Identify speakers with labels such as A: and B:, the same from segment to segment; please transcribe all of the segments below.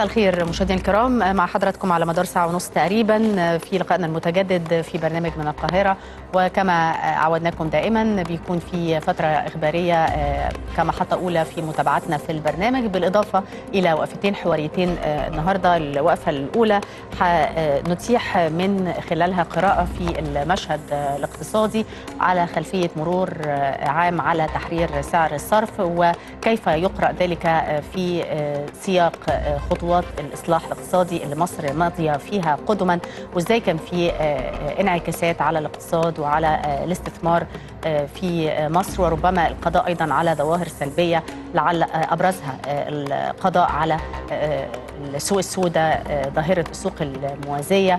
A: مساء الخير مشاهدينا الكرام مع حضراتكم على مدار ساعة ونص تقريبا في لقائنا المتجدد في برنامج من القاهرة وكما عودناكم دائما بيكون في فترة إخبارية كمحطة أولى في متابعتنا في البرنامج بالإضافة إلى وقفتين حواريتين النهاردة الوقفة الأولى نتيح من خلالها قراءة في المشهد الاقتصادي على خلفية مرور عام على تحرير سعر الصرف وكيف يقرأ ذلك في سياق خطوات الاصلاح الاقتصادي اللي مصر ماضيه فيها قدما وازاي كان في انعكاسات على الاقتصاد وعلى الاستثمار في مصر وربما القضاء ايضا على ظواهر سلبيه لعل ابرزها القضاء على السوق السوداء ظاهره السوق الموازيه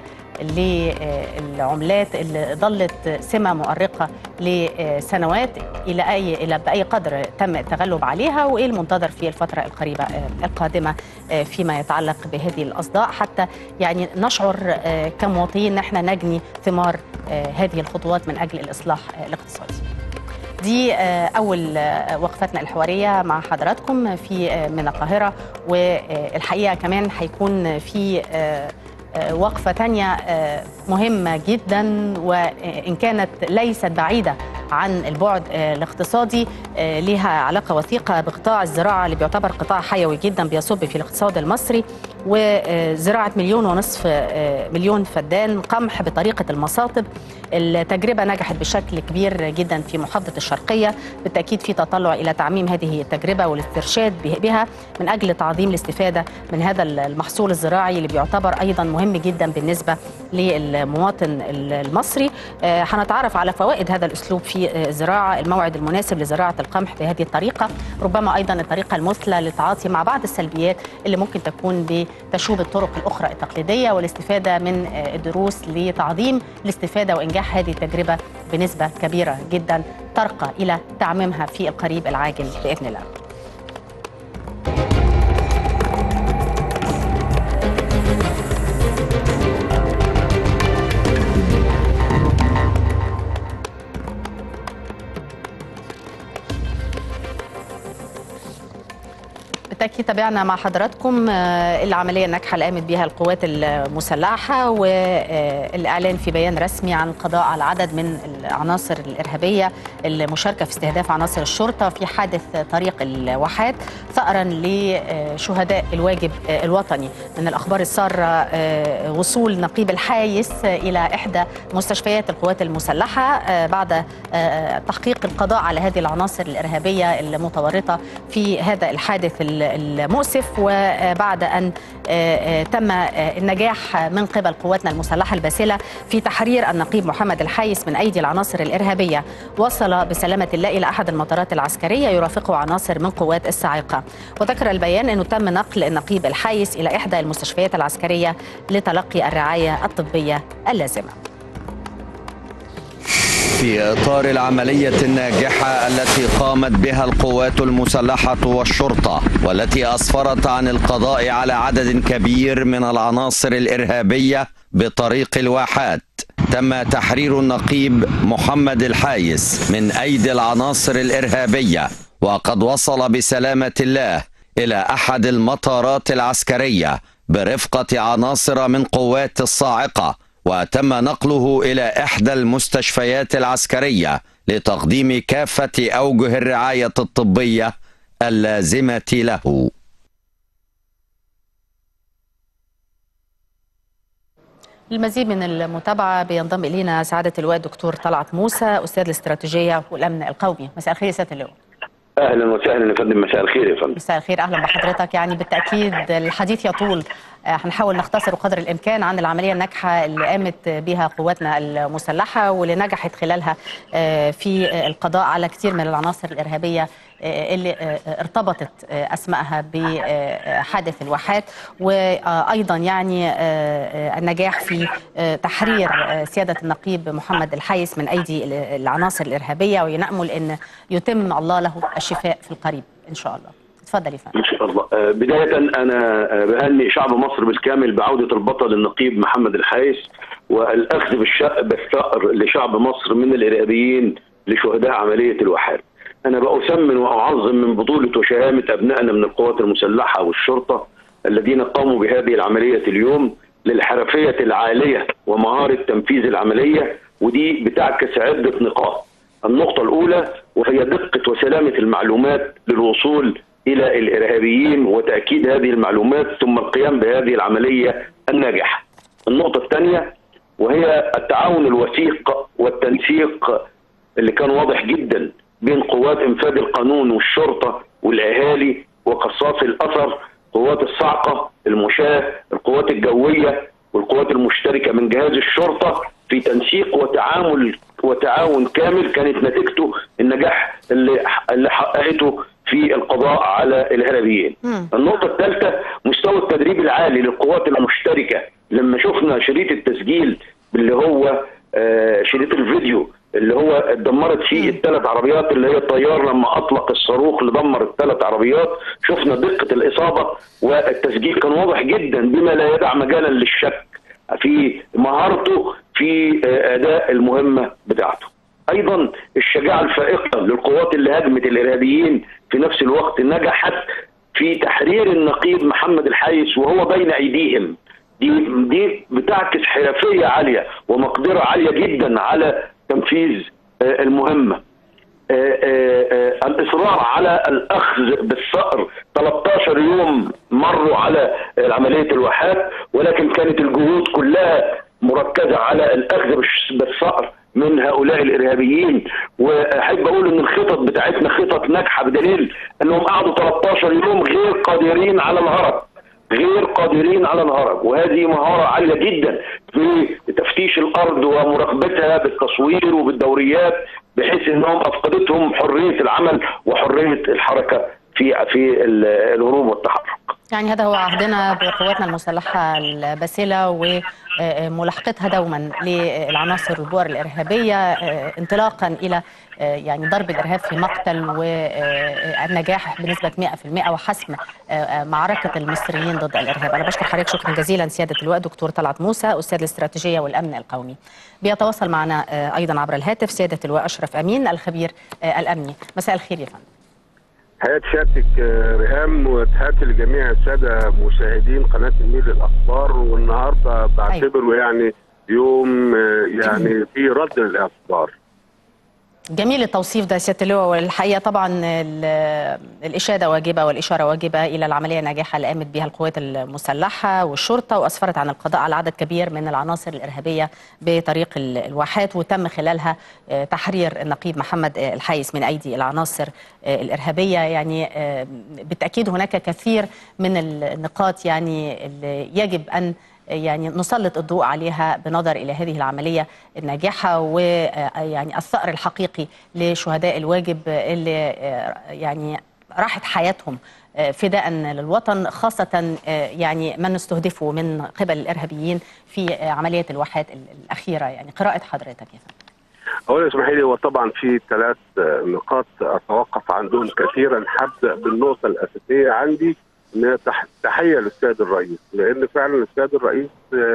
A: للعملات اللي ظلت سمه مؤرقه لسنوات الى اي الى باي قدر تم التغلب عليها وايه المنتظر في الفتره القريبه القادمه فيما يتعلق بهذه الاصداء حتى يعني نشعر كمواطنين نحن نجني ثمار هذه الخطوات من اجل الاصلاح الاقتصادي. دي أول وقفتنا الحوارية مع حضراتكم في من القاهرة والحقيقة كمان هيكون في وقفة تانية مهمة جدا وإن كانت ليست بعيدة عن البعد الاقتصادي لها علاقة وثيقة بقطاع الزراعة اللي بيعتبر قطاع حيوي جدا بيصب في الاقتصاد المصري وزراعة مليون ونصف مليون فدان قمح بطريقة المصاطب التجربة نجحت بشكل كبير جدا في محافظة الشرقية بالتأكيد في تطلع إلى تعميم هذه التجربة والاسترشاد بها من أجل تعظيم الاستفادة من هذا المحصول الزراعي اللي بيعتبر أيضا مهم جدا بالنسبة للمواطن المصري هنتعرف على فوائد هذا الأسلوب في الزراعة الموعد المناسب لزراعة القمح بهذه الطريقة ربما أيضا الطريقة المثلى للتعاطي مع بعض السلبيات اللي ممكن تكون بتشوب الطرق الأخرى التقليدية والاستفادة من الدروس لتعظيم الاستفادة وإنجاح هذه التجربة بنسبة كبيرة جدا ترقى إلى تعميمها في القريب العاجل بإذن الله بالتاكيد تابعنا مع حضراتكم العمليه الناجحه اللي قامت بها القوات المسلحه والاعلان في بيان رسمي عن القضاء على عدد من العناصر الارهابيه المشاركه في استهداف عناصر الشرطه في حادث طريق الواحات ثارا لشهداء الواجب الوطني من الاخبار الساره وصول نقيب الحايس الى احدى مستشفيات القوات المسلحه بعد تحقيق القضاء على هذه العناصر الارهابيه المتورطه في هذا الحادث المؤسف وبعد ان تم النجاح من قبل قواتنا المسلحه الباسله في تحرير النقيب محمد الحيس من ايدي العناصر الارهابيه وصل بسلامه الله الى احد المطارات العسكريه يرافقه عناصر من قوات الصاعقه وذكر البيان انه تم نقل النقيب الحيس الى احدى المستشفيات العسكريه لتلقي الرعايه الطبيه اللازمه
B: في إطار العملية الناجحة التي قامت بها القوات المسلحة والشرطة والتي أسفرت عن القضاء على عدد كبير من العناصر الإرهابية بطريق الواحات تم تحرير النقيب محمد الحايس من أيدي العناصر الإرهابية وقد وصل بسلامة الله إلى أحد المطارات العسكرية برفقة عناصر من قوات الصاعقة وتم نقله إلى إحدى المستشفيات العسكرية لتقديم كافة أوجه الرعاية الطبية اللازمة له.
A: للمزيد من المتابعة بينضم إلينا سعادة اللواء الدكتور طلعت موسى أستاذ الاستراتيجية والأمن القومي مساء الخير يا سيادة اللواء
C: اهلا وسهلا يا فندم مساء الخير يا فندم
A: مساء الخير اهلا بحضرتك يعني بالتاكيد الحديث يطول هنحاول نختصر قدر الامكان عن العمليه الناجحه اللي قامت بها قواتنا المسلحه واللي نجحت خلالها في القضاء على كثير من العناصر الارهابيه اللي ارتبطت اسمائها بحادث الواحات وايضا يعني النجاح في تحرير سياده النقيب محمد الحيس من ايدي العناصر الارهابيه ونامل ان يتم الله له الشفاء في القريب ان شاء الله اتفضل يا فندم
C: ان شاء الله بدايه انا بهني شعب مصر بالكامل بعوده البطل النقيب محمد الحيس والاخذ بالثأر لشعب مصر من الارهابيين لشهداء عمليه الواحات انا بأثمن واعظم من بطوله وشهامه ابنائنا من القوات المسلحه والشرطه الذين قاموا بهذه العمليه اليوم للحرفيه العاليه ومهاره تنفيذ العمليه ودي بتعكس عده نقاط. النقطه الاولى وهي دقه وسلامه المعلومات للوصول الى الارهابيين وتاكيد هذه المعلومات ثم القيام بهذه العمليه الناجحه. النقطه الثانيه وهي التعاون الوثيق والتنسيق اللي كان واضح جدا بين قوات انفاذ القانون والشرطه والاهالي وقصاص الاثر قوات الصاعقه المشاه القوات الجويه والقوات المشتركه من جهاز الشرطه في تنسيق وتعامل وتعاون كامل كانت نتيجته النجاح اللي اللي حققته في القضاء على الارهابيين. النقطه الثالثه مستوى التدريب العالي للقوات المشتركه لما شفنا شريط التسجيل اللي هو آه شريط الفيديو اللي هو اتدمرت فيه الثلاث عربيات اللي هي الطيار لما اطلق الصاروخ اللي دمر الثلاث عربيات شفنا دقه الاصابه والتسجيل كان واضح جدا بما لا يدع مجالا للشك في مهارته في اداء المهمه بتاعته. ايضا الشجاعه الفائقه للقوات اللي هاجمت الارهابيين في نفس الوقت نجحت في تحرير النقيب محمد الحايس وهو بين ايديهم دي دي بتعكس حرفيه عاليه ومقدره عاليه جدا على تنفيذ المهمه الاصرار على الاخذ بالثأر 13 يوم مروا على عمليه الواحات ولكن كانت الجهود كلها مركزه على الاخذ بالثأر من هؤلاء الارهابيين واحب اقول ان الخطط بتاعتنا خطط ناجحه بدليل انهم قعدوا 13 يوم غير قادرين على الهرب غير قادرين على الهرب وهذه مهارة عالية جدا في تفتيش الأرض ومراقبتها بالتصوير وبالدوريات بحيث أنهم أفقدتهم حرية العمل وحرية الحركة في في الهروب والتحرك
A: يعني هذا هو عهدنا بقواتنا المسلحة الباسلة وملاحقتها دوما للعناصر البؤر الإرهابية انطلاقا إلى يعني ضرب الإرهاب في مقتل والنجاح بنسبة 100% وحسم معركة المصريين ضد الإرهاب أنا بشكر حضرتك شكرا جزيلا سيادة اللواء دكتور طلعت موسى أستاذ الاستراتيجية والأمن القومي بيتواصل معنا أيضا عبر الهاتف سيادة اللواء أشرف أمين الخبير الأمني مساء الخير يا فندم
D: تحياتي سيادتك ريهام وتحياتي لجميع الساده مشاهدين قناه النيل الاخبار والنهارده بعتبره يعني يوم يعني في رد للاخبار
A: جميل التوصيف ده سياده اللواء والحقيقه طبعا الاشاده واجبه والاشاره واجبه الى العمليه الناجحه اللي قامت بها القوات المسلحه والشرطه واسفرت عن القضاء على عدد كبير من العناصر الارهابيه بطريق الواحات وتم خلالها تحرير النقيب محمد الحايس من ايدي العناصر الارهابيه يعني بالتاكيد هناك كثير من النقاط يعني اللي يجب ان يعني نسلط الضوء عليها بنظر الى هذه العمليه الناجحه ويعني الثأر الحقيقي لشهداء الواجب اللي يعني راحت حياتهم فداء للوطن خاصة يعني من استهدفوا من قبل الإرهابيين في عملية الواحات الأخيرة يعني قراءة حضرتك يا فندم
D: أولا اسمحي لي هو طبعا في ثلاث نقاط أتوقف عندهم كثيرا هبدأ بالنقطة الأساسية عندي ان تحيه للسيد الرئيس لان فعلا السيد الرئيس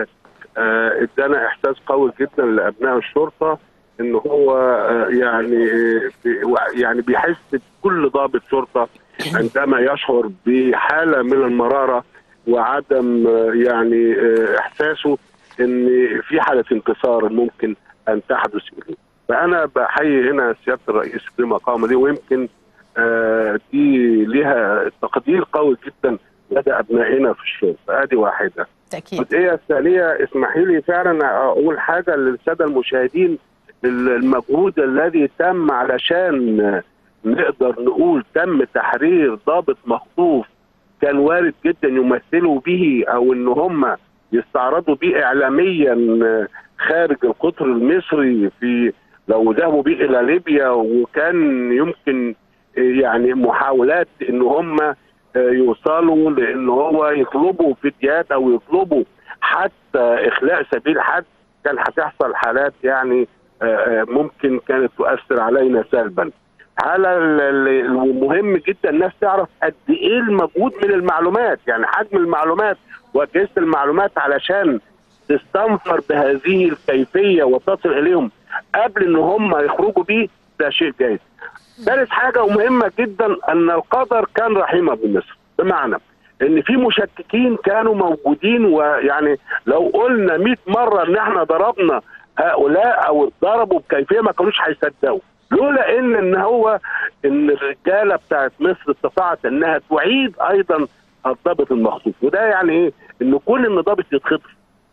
D: ادانا احساس قوي جدا لابناء الشرطه ان هو يعني يعني بيحس بكل ضابط شرطه عندما يشعر بحاله من المراره وعدم يعني احساسه ان في حاله انتصار ممكن ان تحدث اليه فانا بحيي هنا سياده الرئيس بما قام به ويمكن آه دي لها تقدير قوي جدا لدى ابنائنا في الشرطه ادي واحده
A: تاكيد
D: الجزئيه الثانيه اسمحي لي فعلا اقول حاجه للساده المشاهدين المجهود الذي تم علشان نقدر نقول تم تحرير ضابط مخطوف كان وارد جدا يمثلوا به او ان هم يستعرضوا به اعلاميا خارج القطر المصري في لو ذهبوا به الى ليبيا وكان يمكن يعني محاولات ان هم يوصلوا لان هو يطلبوا فديات او يطلبوا حتى اخلاء سبيل حد كان هتحصل حالات يعني ممكن كانت تؤثر علينا سلبا. على المهم جدا الناس تعرف قد ايه المجهود من المعلومات يعني حجم المعلومات واجهزه المعلومات علشان تستنفر بهذه الكيفيه وتصل اليهم قبل ان هم يخرجوا بيه ده شيء جيد. ثالث حاجه ومهمه جدا ان القدر كان رحيما بمصر بمعنى ان في مشككين كانوا موجودين ويعني لو قلنا 100 مره ان احنا ضربنا هؤلاء او اتضربوا بكيفيه ما كانوش هيصدقوا لولا ان ان هو ان الرجاله بتاعت مصر استطاعت انها تعيد ايضا الضابط المخطوف وده يعني ايه ان كل ان ضابط يتخطف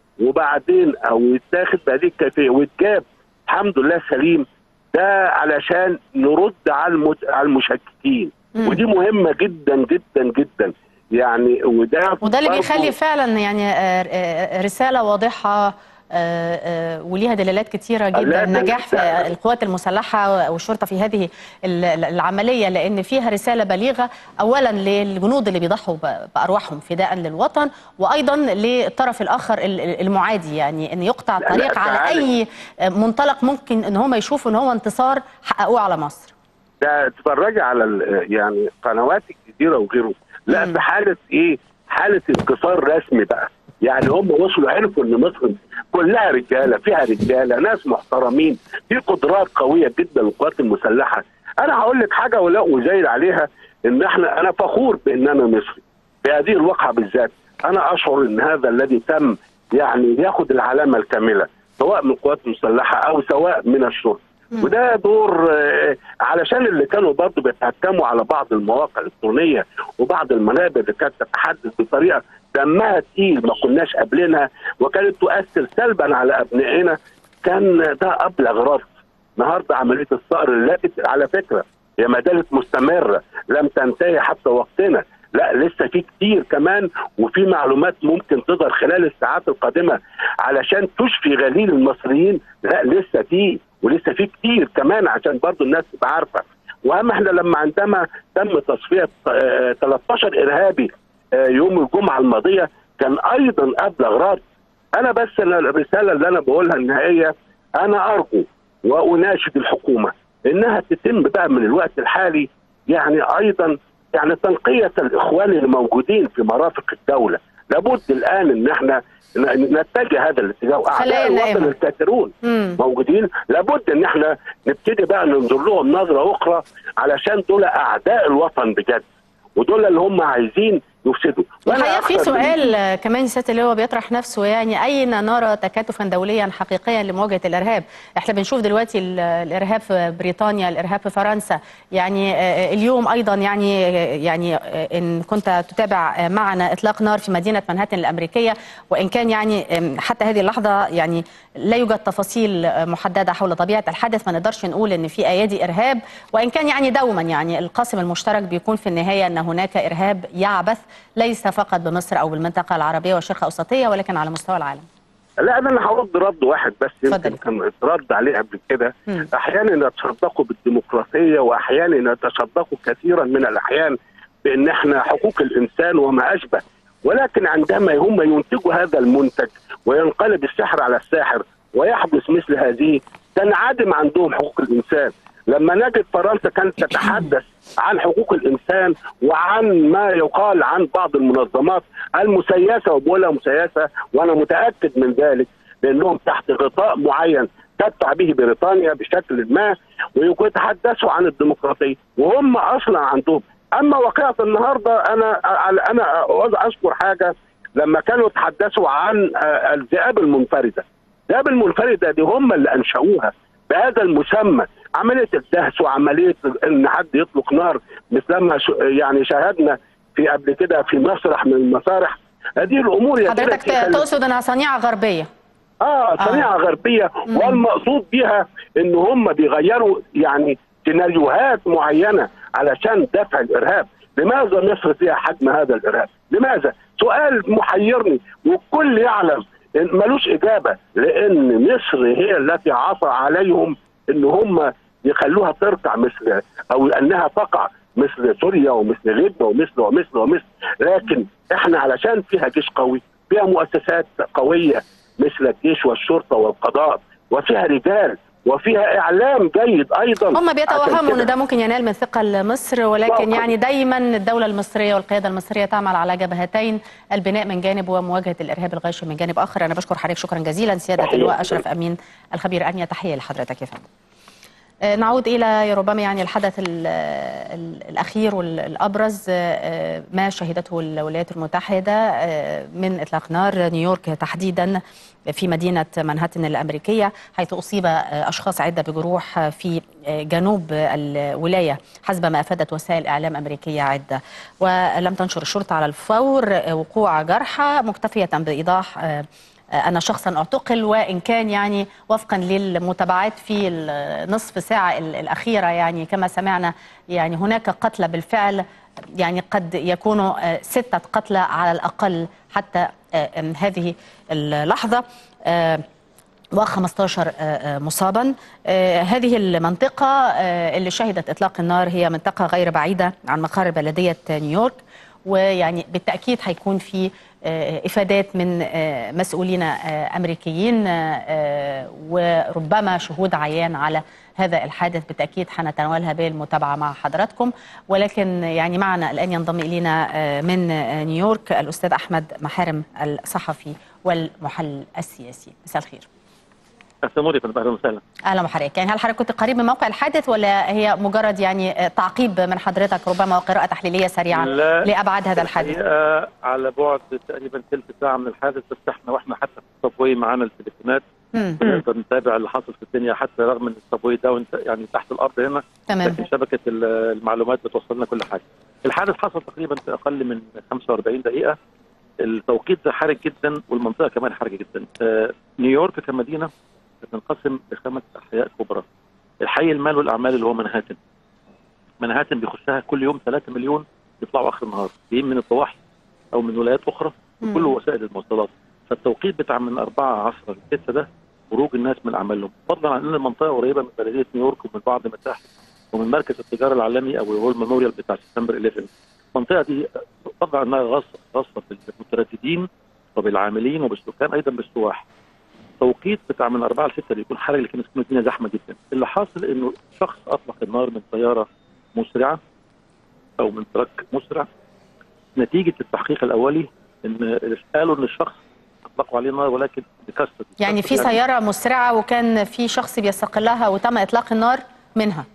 D: وبعدين او يتاخد بهذه الكيفيه ويتجاب الحمد لله سليم ده علشان نرد على المت... على المشككين
A: مم.
D: ودي مهمه جدا جدا جدا يعني وده
A: وده اللي
D: برضو-
A: بيخلي فعلا يعني آه، آه، رسالة واضحة آه، آه، وليها دلالات كتيرة جدا
D: لا، ده-
A: نجاح في
D: ده-
A: القوات المسلحة والشرطة في هذه ال- العملية لأن فيها رسالة بليغة أولا للجنود اللي بيضحوا ب- بأرواحهم فداء للوطن وأيضا للطرف الآخر ال- ال- المعادي يعني أن يقطع
D: لا، لا،
A: الطريق على
D: تعالي.
A: أي منطلق ممكن أن هم يشوفوا أن هو انتصار حققوه على مصر
D: ده تتفرجي على ال- يعني قنوات الجزيره وغيره لا
A: مم.
D: في حاله ايه؟ حاله انتصار رسمي بقى يعني هم وصلوا عرفوا ان مصر كلها رجاله فيها رجاله ناس محترمين في قدرات قويه جدا للقوات المسلحه انا هقول لك حاجه ولا ازايد عليها ان احنا انا فخور بان انا مصري في هذه الواقعه بالذات انا اشعر ان هذا الذي تم يعني ياخد العلامه الكامله سواء من القوات المسلحه او سواء من الشرطه وده دور آه، علشان اللي كانوا برضه بيتهكموا على بعض المواقع الالكترونيه وبعض المنابر اللي كانت تتحدث بطريقه دمها تقيل ما كناش قابلينها وكانت تؤثر سلبا على ابنائنا كان ده ابلغ رفض النهارده عمليه الصقر التي على فكره هي ما زالت مستمره لم تنتهي حتى وقتنا لا لسه في كتير كمان وفي معلومات ممكن تظهر خلال الساعات القادمه علشان تشفي غليل المصريين لا لسه في ولسه في كتير كمان عشان برضو الناس تبقى عارفه واهم احنا لما عندما تم تصفيه آه، 13 ارهابي آه، يوم الجمعه الماضيه كان ايضا ابلغ رد انا بس أنا الرساله اللي انا بقولها النهائيه انا ارجو واناشد الحكومه انها تتم بقى من الوقت الحالي يعني ايضا يعني تنقيه الاخوان اللي موجودين في مرافق الدوله لابد الان ان احنا ن- نتجه هذا الاتجاه
A: خلايا
D: اعداء الوطن
A: نائمة.
D: الكثيرون
A: مم.
D: موجودين لابد ان احنا نبتدي بقى ننظر لهم نظره اخرى علشان دول اعداء الوطن بجد ودول اللي هم عايزين يفسدوا وأنا
A: الحقيقه في
D: أكثر من-
A: سؤال آه، كمان سياده اللواء بيطرح نفسه يعني اين نرى تكاتفا دوليا حقيقيا لمواجهه الارهاب؟ احنا بنشوف دلوقتي ال- الارهاب في بريطانيا، الارهاب في فرنسا، يعني آه، اليوم ايضا يعني آه، يعني آه، ان كنت تتابع آه، معنا اطلاق نار في مدينه منهاتن الامريكيه وان كان يعني آم، حتى هذه اللحظه يعني لا يوجد تفاصيل آه، محدده حول طبيعه الحدث ما نقدرش نقول ان في ايادي ارهاب وان كان يعني دوما يعني القاسم المشترك بيكون في النهايه ان هناك ارهاب يعبث ليس فقط بمصر او بالمنطقه العربيه والشرق الاوسطيه ولكن على مستوى العالم.
D: لا انا هرد رد واحد بس
A: اتفضل.
D: يمكن كان اترد عليه قبل كده
A: مم.
D: احيانا يتصدقوا بالديمقراطيه واحيانا يتصدقوا كثيرا من الاحيان بان احنا حقوق الانسان وما اشبه ولكن عندما هم ينتجوا هذا المنتج وينقلب السحر على الساحر ويحدث مثل هذه تنعدم عندهم حقوق الانسان لما نجد فرنسا كانت تتحدث عن حقوق الانسان وعن ما يقال عن بعض المنظمات المسيسه وبقولها مسيسه وانا متاكد من ذلك لانهم تحت غطاء معين تدفع به بريطانيا بشكل ما ويتحدثوا عن الديمقراطيه وهم اصلا عندهم اما واقعه النهارده انا انا عاوز اذكر حاجه لما كانوا يتحدثوا عن آه، الذئاب المنفرده الذئاب المنفرده دي هم اللي انشأوها بهذا المسمى عمليه الدهس وعمليه ان حد يطلق نار مثلما ش- يعني شاهدنا في قبل كده في مسرح من المسارح هذه الامور يا
A: حضرتك
D: سيدتي خلي-
A: تقصد انها صنيعه غربيه.
D: اه صنيعه غربيه والمقصود بها ان هم بيغيروا يعني سيناريوهات معينه علشان دفع الارهاب لماذا مصر فيها حجم هذا الارهاب لماذا سؤال محيرني والكل يعلم إن ملوش اجابه لان مصر هي التي عصى عليهم ان هم يخلوها تركع مثل او انها تقع مثل سوريا ومثل ليبيا ومثل ومثل ومثل لكن احنا علشان فيها جيش قوي فيها مؤسسات قويه مثل الجيش والشرطه والقضاء وفيها رجال وفيها اعلام جيد ايضا
A: هم
D: عشان
A: بيتوهموا
D: كده.
A: ان ده ممكن ينال من ثقل مصر ولكن
D: لا،
A: يعني دايما الدوله المصريه والقياده المصريه تعمل على جبهتين البناء من جانب ومواجهه الارهاب الغاشم من جانب اخر انا بشكر حضرتك شكرا جزيلا سياده
D: تحية.
A: اللواء اشرف امين الخبير انيا تحيه لحضرتك يا فندم آه، نعود الى ربما يعني الحدث ال- ال- الاخير والابرز آه، ما شهدته الولايات المتحده آه، من اطلاق نار نيويورك تحديدا في مدينه مانهاتن الامريكيه حيث اصيب آه، اشخاص عده بجروح آه، في آه، جنوب الولايه حسب ما افادت وسائل اعلام امريكيه عده ولم تنشر الشرطه على الفور آه، وقوع جرحى مكتفيه بايضاح آه، أن شخصا اعتقل وإن كان يعني وفقا للمتابعات في النصف ساعة ال- الأخيرة يعني كما سمعنا يعني هناك قتلى بالفعل يعني قد يكونوا آه، ستة قتلى على الأقل حتى آه، آم، هذه اللحظة آه، و15 مصابا آه، هذه المنطقة آه، اللي شهدت إطلاق النار هي منطقة غير بعيدة عن مقر بلدية نيويورك ويعني بالتأكيد هيكون في آه، إفادات من آه، مسؤولين آه، أمريكيين آه، وربما شهود عيان على هذا الحادث بالتأكيد حنتناولها بالمتابعة مع حضراتكم ولكن يعني معنا الآن ينضم إلينا آه، من آه، نيويورك الأستاذ أحمد محارم الصحفي والمحلل السياسي مساء الخير
E: السموري فندم اهلا وسهلا
A: اهلا بحضرتك يعني هل حضرتك كنت قريب من موقع الحادث ولا هي مجرد يعني تعقيب من حضرتك ربما وقراءه تحليليه سريعه
E: لا
A: لابعاد هذا الحادث
E: الحقيقه على بعد تقريبا ثلث ساعه من الحادث بس احنا واحنا حتى في الصبوي معانا التليفونات
A: مم.
E: بنقدر نتابع اللي حاصل في الدنيا حتى رغم ان الصبوي ده وانت يعني تحت الارض هنا
A: تمام
E: لكن شبكه ال- المعلومات بتوصلنا كل حاجه. الحادث حصل تقريبا في اقل من 45 دقيقه التوقيت ده حرج جدا والمنطقه كمان حرجه جدا. آه، نيويورك كمدينه بتنقسم لخمس احياء كبرى. الحي المال والاعمال اللي هو منهاتن. منهاتن بيخشها كل يوم 3 مليون يطلعوا اخر النهار، جايين من الضواحي او من ولايات اخرى
A: مم.
E: وكل وسائل المواصلات. فالتوقيت بتاع من 4 10 ل 6 ده خروج الناس من اعمالهم، فضلا عن ان المنطقه قريبه من بلديه نيويورك ومن بعض المتاحف ومن مركز التجاره العالمي او هو الميموريال بتاع سبتمبر 11 المنطقه دي طبعا انها غاصه غاصه بالمترددين وبالعاملين وبالسكان ايضا بالسواح توقيت بتاع من 4 ل 6 بيكون حرج لكن تكون الدنيا زحمه جدا اللي حاصل انه شخص اطلق النار من سياره مسرعه او من ترك مسرع نتيجه التحقيق الاولي ان قالوا ان الشخص اطلقوا عليه النار ولكن بكسر
A: يعني في سياره مسرعه وكان في شخص بيستقلها وتم اطلاق النار منها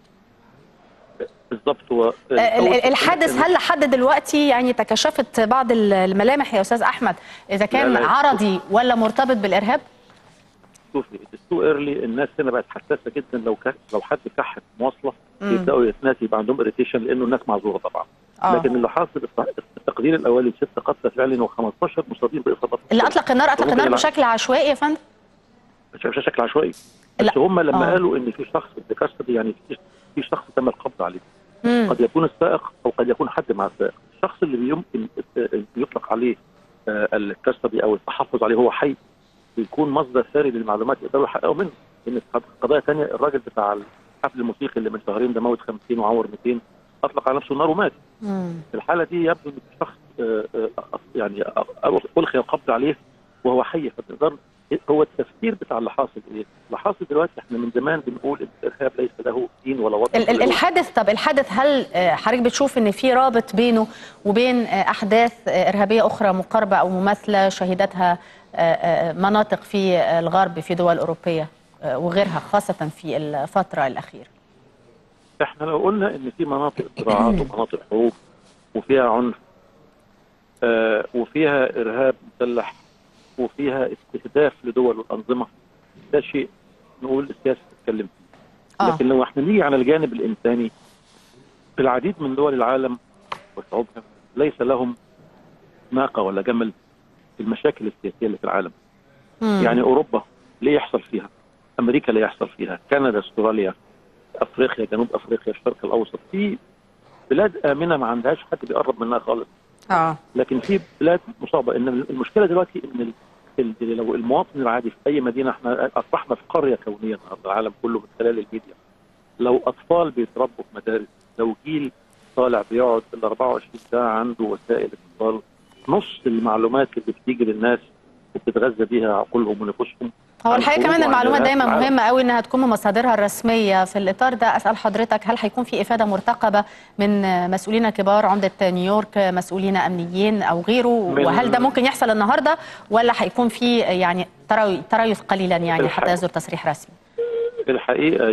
E: بالظبط هو
A: آه، ال- ال- الحادث هل لحد دلوقتي يعني تكشفت بعض ال- الملامح يا استاذ احمد اذا كان
E: لا، لا.
A: عرضي ولا مرتبط بالارهاب
E: شوفي تو ايرلي الناس هنا بقت حساسه جدا لو كح لو حد كح في مواصله
A: مم.
E: يبداوا الناس يبقى عندهم اريتيشن لانه الناس معذوره طبعا
A: آه.
E: لكن اللي حاصل الت- التقدير الاولي ست قتلى فعلا و15 مصابين باصابات
A: اللي اطلق النار اطلق
E: ممكن
A: النار
E: يلعب.
A: بشكل عشوائي يا فندم
E: مش مش بشكل عشوائي
A: لا.
E: بس هم لما
A: آه.
E: قالوا ان في شخص بكسر يعني في في شخص تم القبض عليه
A: مم.
E: قد يكون السائق او قد يكون حد مع السائق الشخص اللي بيمكن يطلق عليه آه، الكاستدي او التحفظ عليه هو حي بيكون مصدر ثري للمعلومات يقدروا يحققوا منه لان قضايا ثانيه الراجل بتاع الحفل الموسيقي اللي من شهرين ده موت 50 وعور 200 اطلق على نفسه النار ومات
A: مم.
E: في الحاله دي يبدو ان الشخص آه، آه، يعني آه، القي القبض عليه وهو حي فنقدر هو التفسير بتاع اللي حاصل ايه؟ اللي حاصل دلوقتي احنا من زمان بنقول ان الارهاب ليس له دين ولا وطن
A: ال- ال-
E: ولا لغة.
A: الحادث طب الحادث هل آه، حضرتك بتشوف ان في رابط بينه وبين آه، احداث آه، ارهابيه اخرى مقاربه او مماثله شهدتها آه، آه، مناطق في آه، الغرب في دول اوروبيه آه، وغيرها خاصه في الفتره الاخيره
E: احنا لو قلنا ان في مناطق صراعات ومناطق حروب وفيها عنف آه وفيها ارهاب مسلح وفيها استهداف لدول والانظمه ده شيء نقول السياسه تتكلم فيه
A: آه.
E: لكن لو احنا نيجي على الجانب الانساني في العديد من دول العالم وشعوبها ليس لهم ناقه ولا جمل في المشاكل السياسيه اللي في العالم
A: مم.
E: يعني اوروبا ليه يحصل فيها؟ امريكا ليه يحصل فيها؟ كندا، استراليا، افريقيا، جنوب افريقيا، الشرق الاوسط، في بلاد امنه ما عندهاش حد بيقرب منها خالص،
A: اه
E: لكن في بلاد مصابه ان المشكله دلوقتي ان ال- ال- لو المواطن العادي في اي مدينه احنا اصبحنا في قريه كونيه النهارده العالم كله من خلال الميديا. لو اطفال بيتربوا في مدارس، لو جيل طالع بيقعد ال 24 ساعه عنده وسائل اتصال نص المعلومات اللي بتيجي للناس وبتتغذى بيها عقولهم ونفوسهم
A: هو
E: عن
A: الحقيقه
E: خروج
A: كمان
E: وعن
A: المعلومات
E: إرهاب
A: دايما
E: في العالم.
A: مهمه قوي انها تكون من مصادرها الرسميه في الاطار ده اسال حضرتك هل هيكون في افاده مرتقبه من مسؤولين كبار عمده نيويورك مسؤولين امنيين او غيره
E: من-
A: وهل ده ممكن يحصل النهارده ولا هيكون في يعني تري- تريث قليلا يعني
E: الحق.
A: حتى يصدر تصريح رسمي
E: في الحقيقه يش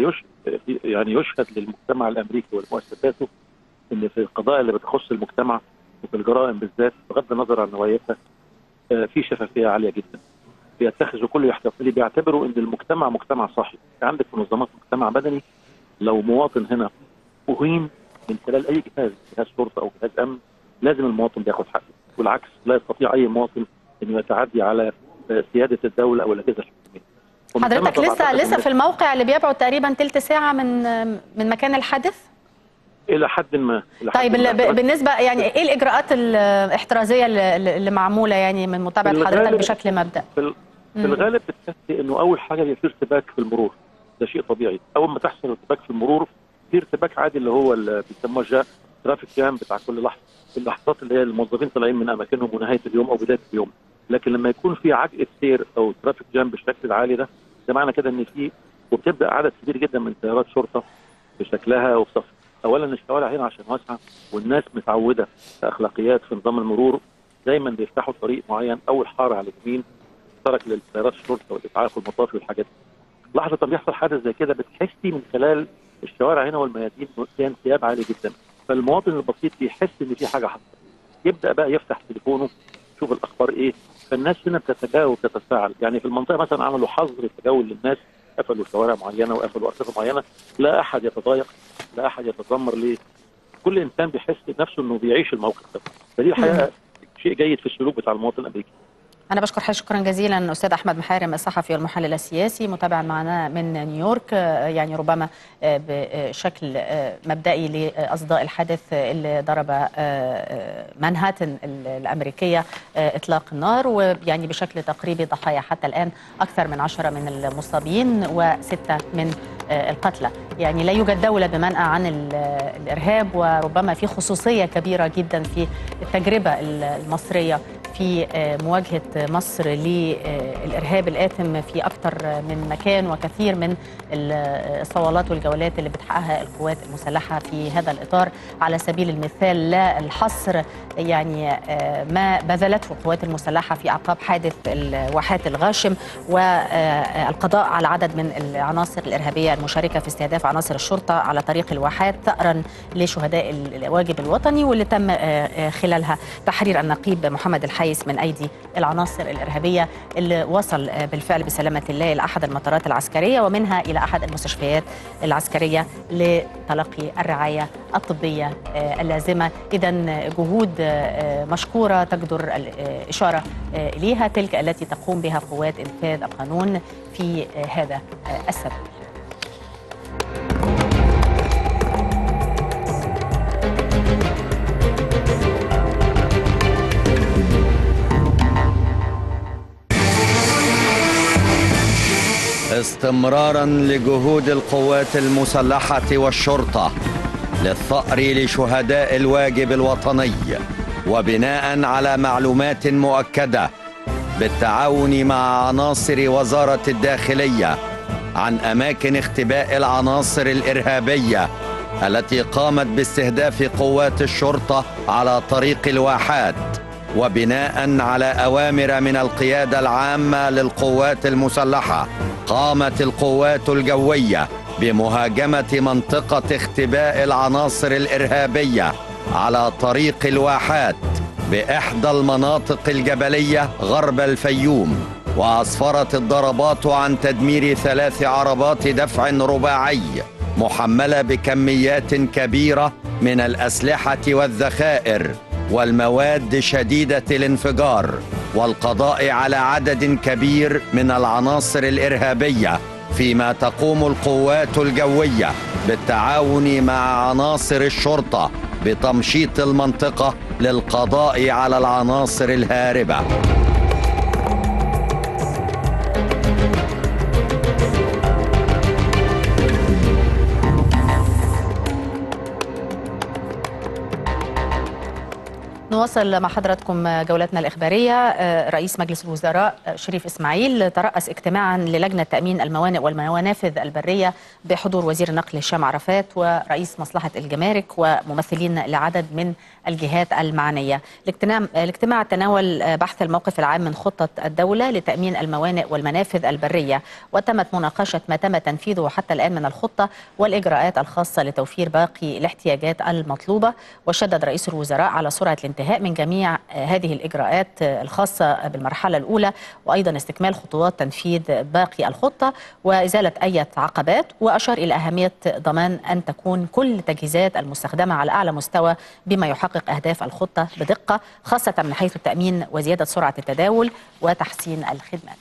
E: يعني يشهد للمجتمع الامريكي ولمؤسساته ان في القضايا اللي بتخص المجتمع وفي الجرائم بالذات بغض النظر عن نوعيتها في شفافيه عاليه جدا. بيتخذوا كل يحتفل بيعتبروا ان المجتمع مجتمع صاحي، عندك منظمات مجتمع مدني لو مواطن هنا اهين من خلال اي جهاز جهاز شرطه او جهاز امن لازم المواطن بياخد حقه والعكس لا يستطيع اي مواطن انه يتعدي على سياده الدوله او الاجهزه الحكوميه.
A: حضرتك لسه لسه في الموقع اللي بيبعد تقريبا ثلث ساعه من من مكان الحدث؟
E: الى حد ما إلى
A: طيب
E: حد ما.
A: بالنسبه يعني ايه الاجراءات الاحترازيه اللي اللي معموله يعني من متابعه حضرتك بشكل مبدا؟
E: في, في الغالب بتحسي انه اول حاجه بيبقى في ارتباك في المرور ده شيء طبيعي اول ما تحصل ارتباك في المرور في ارتباك عادي اللي هو اللي بيسموه جا ترافيك جام بتاع كل لحظه اللحظات اللي هي الموظفين طالعين من اماكنهم ونهايه اليوم او بدايه اليوم لكن لما يكون في عجقه سير او ترافيك جام بالشكل العالي ده ده معنى كده ان في وبتبدا عدد كبير جدا من سيارات شرطه بشكلها وبصف اولا الشوارع هنا عشان واسعه والناس متعوده كاخلاقيات في نظام المرور دايما بيفتحوا طريق معين اول حاره على اليمين ترك للسيارات الشرطه والاسعاف والمطافي والحاجات دي لحظه ما بيحصل حدث زي كده بتحسي من خلال الشوارع هنا والميادين فيها انسياب عالي جدا فالمواطن البسيط بيحس ان في حاجه حصلت يبدا بقى يفتح تليفونه يشوف الاخبار ايه فالناس هنا بتتجاوب وتتفاعل يعني في المنطقه مثلا عملوا حظر التجول للناس قفلوا شوارع معينه وقفلوا ارصفه معينه لا احد يتضايق لا احد يتذمر ليه كل انسان بيحس نفسه انه بيعيش الموقف ده فدي الحقيقه شيء جيد في السلوك بتاع المواطن الامريكي
A: أنا بشكر حضرتك شكرا جزيلا أستاذ أحمد محارم الصحفي والمحلل السياسي متابع معنا من نيويورك يعني ربما بشكل مبدئي لأصداء الحادث اللي ضرب مانهاتن الأمريكية إطلاق النار ويعني بشكل تقريبي ضحايا حتى الآن أكثر من عشرة من المصابين وستة من القتلى يعني لا يوجد دولة بمنأى عن الإرهاب وربما في خصوصية كبيرة جدا في التجربة المصرية في مواجهة مصر للإرهاب الآثم في أكثر من مكان وكثير من الصوالات والجولات اللي بتحققها القوات المسلحة في هذا الإطار على سبيل المثال لا الحصر يعني ما بذلته القوات المسلحة في أعقاب حادث الواحات الغاشم والقضاء على عدد من العناصر الإرهابية المشاركة في استهداف عناصر الشرطة على طريق الواحات ثأرا لشهداء الواجب الوطني واللي تم خلالها تحرير النقيب محمد الحي الحيز من ايدي العناصر الارهابيه اللي وصل بالفعل بسلامه الله الى احد المطارات العسكريه ومنها الى احد المستشفيات العسكريه لتلقي الرعايه الطبيه اللازمه اذا جهود مشكوره تجدر الاشاره اليها تلك التي تقوم بها قوات انفاذ القانون في هذا السبب
B: استمرارا لجهود القوات المسلحه والشرطه للثار لشهداء الواجب الوطني وبناء على معلومات مؤكده بالتعاون مع عناصر وزاره الداخليه عن اماكن اختباء العناصر الارهابيه التي قامت باستهداف قوات الشرطه على طريق الواحات وبناء على اوامر من القياده العامه للقوات المسلحه قامت القوات الجويه بمهاجمه منطقه اختباء العناصر الارهابيه على طريق الواحات باحدى المناطق الجبليه غرب الفيوم واسفرت الضربات عن تدمير ثلاث عربات دفع رباعي محمله بكميات كبيره من الاسلحه والذخائر والمواد شديده الانفجار والقضاء على عدد كبير من العناصر الارهابيه فيما تقوم القوات الجويه بالتعاون مع عناصر الشرطه بتمشيط المنطقه للقضاء على العناصر الهاربه
A: نواصل نواصل مع حضراتكم جولتنا الإخبارية رئيس مجلس الوزراء شريف إسماعيل ترأس اجتماعا للجنة تأمين الموانئ والمنافذ البرية بحضور وزير النقل هشام عرفات ورئيس مصلحة الجمارك وممثلين لعدد من الجهات المعنية الاجتماع, الاجتماع تناول بحث الموقف العام من خطة الدولة لتأمين الموانئ والمنافذ البرية وتمت مناقشة ما تم تنفيذه حتى الآن من الخطة والإجراءات الخاصة لتوفير باقي الاحتياجات المطلوبة وشدد رئيس الوزراء على سرعة الانتهاء من جميع هذه الإجراءات الخاصة بالمرحلة الأولى وأيضا استكمال خطوات تنفيذ باقي الخطة وإزالة أي عقبات وأشار إلى أهمية ضمان أن تكون كل التجهيزات المستخدمة على أعلى مستوى بما يحقق أهداف الخطة بدقة خاصة من حيث التأمين وزيادة سرعة التداول وتحسين الخدمات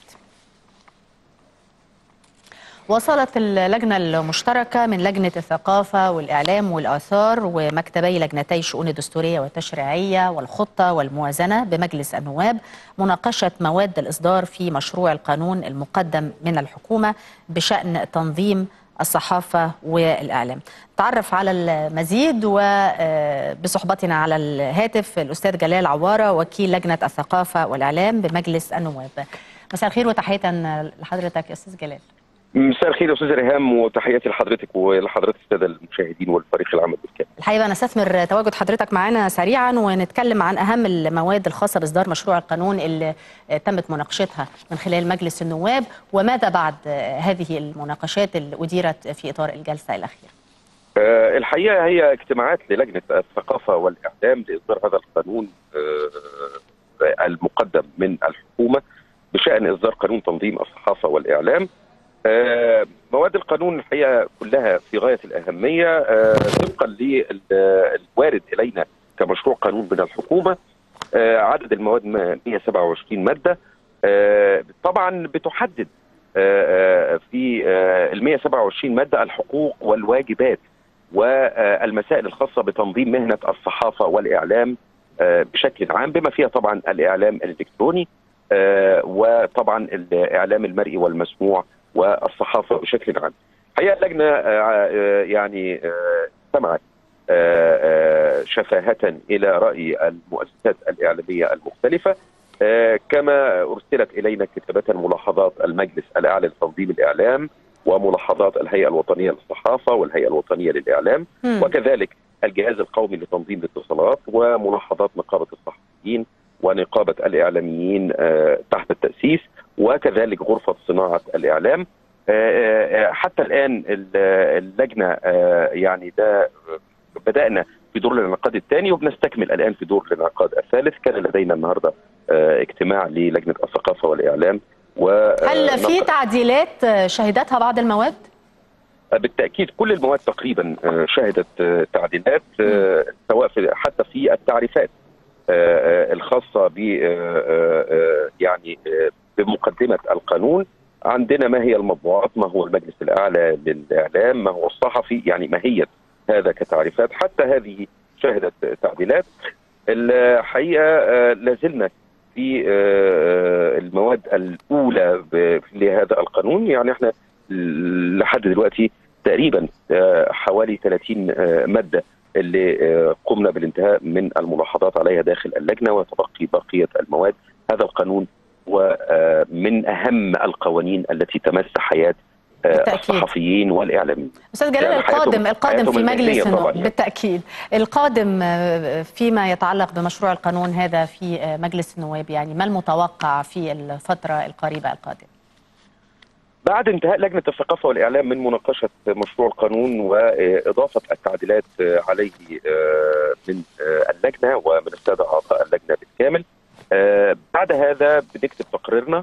A: وصلت اللجنة المشتركة من لجنة الثقافة والإعلام والآثار ومكتبي لجنتي الشؤون الدستورية والتشريعية والخطة والموازنة بمجلس النواب مناقشة مواد الإصدار في مشروع القانون المقدم من الحكومة بشأن تنظيم الصحافة والإعلام تعرف على المزيد وبصحبتنا على الهاتف الأستاذ جلال عوارة وكيل لجنة الثقافة والإعلام بمجلس النواب مساء الخير وتحية لحضرتك يا أستاذ جلال
F: مساء الخير يا استاذ ريهام وتحياتي لحضرتك ولحضرات الساده المشاهدين والفريق العمل بالكامل.
A: الحقيقه نستثمر تواجد حضرتك معنا سريعا ونتكلم عن اهم المواد الخاصه باصدار مشروع القانون اللي تمت مناقشتها من خلال مجلس النواب وماذا بعد هذه المناقشات اللي اديرت في اطار الجلسه الاخيره.
F: أه الحقيقه هي اجتماعات للجنه الثقافه والاعلام لاصدار هذا القانون أه المقدم من الحكومه بشان اصدار قانون تنظيم الصحافه والاعلام. آه مواد القانون الحقيقه كلها في غايه الاهميه آه طبقا للوارد الينا كمشروع قانون من الحكومه آه عدد المواد 127 ماده طبعا بتحدد في ال 127 ماده الحقوق والواجبات والمسائل الخاصه بتنظيم مهنه الصحافه والاعلام بشكل عام بما فيها طبعا الاعلام الالكتروني وطبعا الاعلام المرئي والمسموع والصحافه بشكل عام. الحقيقه اللجنه يعني استمعت شفاهه الى راي المؤسسات الاعلاميه المختلفه كما ارسلت الينا كتابه ملاحظات المجلس الاعلى لتنظيم الاعلام وملاحظات الهيئه الوطنيه للصحافه والهيئه الوطنيه للاعلام م. وكذلك الجهاز القومي لتنظيم الاتصالات وملاحظات نقابه الصحفيين ونقابه الاعلاميين تحت التاسيس وكذلك غرفة صناعة الإعلام حتى الآن اللجنة يعني ده بدأنا في دور الانعقاد الثاني وبنستكمل الآن في دور الانعقاد الثالث كان لدينا النهاردة اجتماع للجنة الثقافة والإعلام
A: و هل في تعديلات شهدتها بعض المواد؟
F: بالتاكيد كل المواد تقريبا شهدت تعديلات سواء في حتى في التعريفات الخاصه ب يعني بمقدمه القانون عندنا ما هي المطبوعات ما هو المجلس الاعلى للاعلام ما هو الصحفي يعني ماهيه هذا كتعريفات حتى هذه شهدت تعديلات الحقيقه لازلنا في المواد الاولى لهذا القانون يعني احنا لحد دلوقتي تقريبا حوالي 30 ماده اللي قمنا بالانتهاء من الملاحظات عليها داخل اللجنه وتبقي بقيه المواد هذا القانون ومن اهم القوانين التي تمس حياه بالتأكيد. الصحفيين والاعلاميين
A: استاذ جلال يعني القادم القادم في مجلس النواب بالتاكيد القادم فيما يتعلق بمشروع القانون هذا في مجلس النواب يعني ما المتوقع في الفتره القريبه القادمه
F: بعد انتهاء لجنه الثقافه والاعلام من مناقشه مشروع القانون واضافه التعديلات عليه من اللجنه ومن الساده اعضاء اللجنه بالكامل بعد هذا بنكتب تقريرنا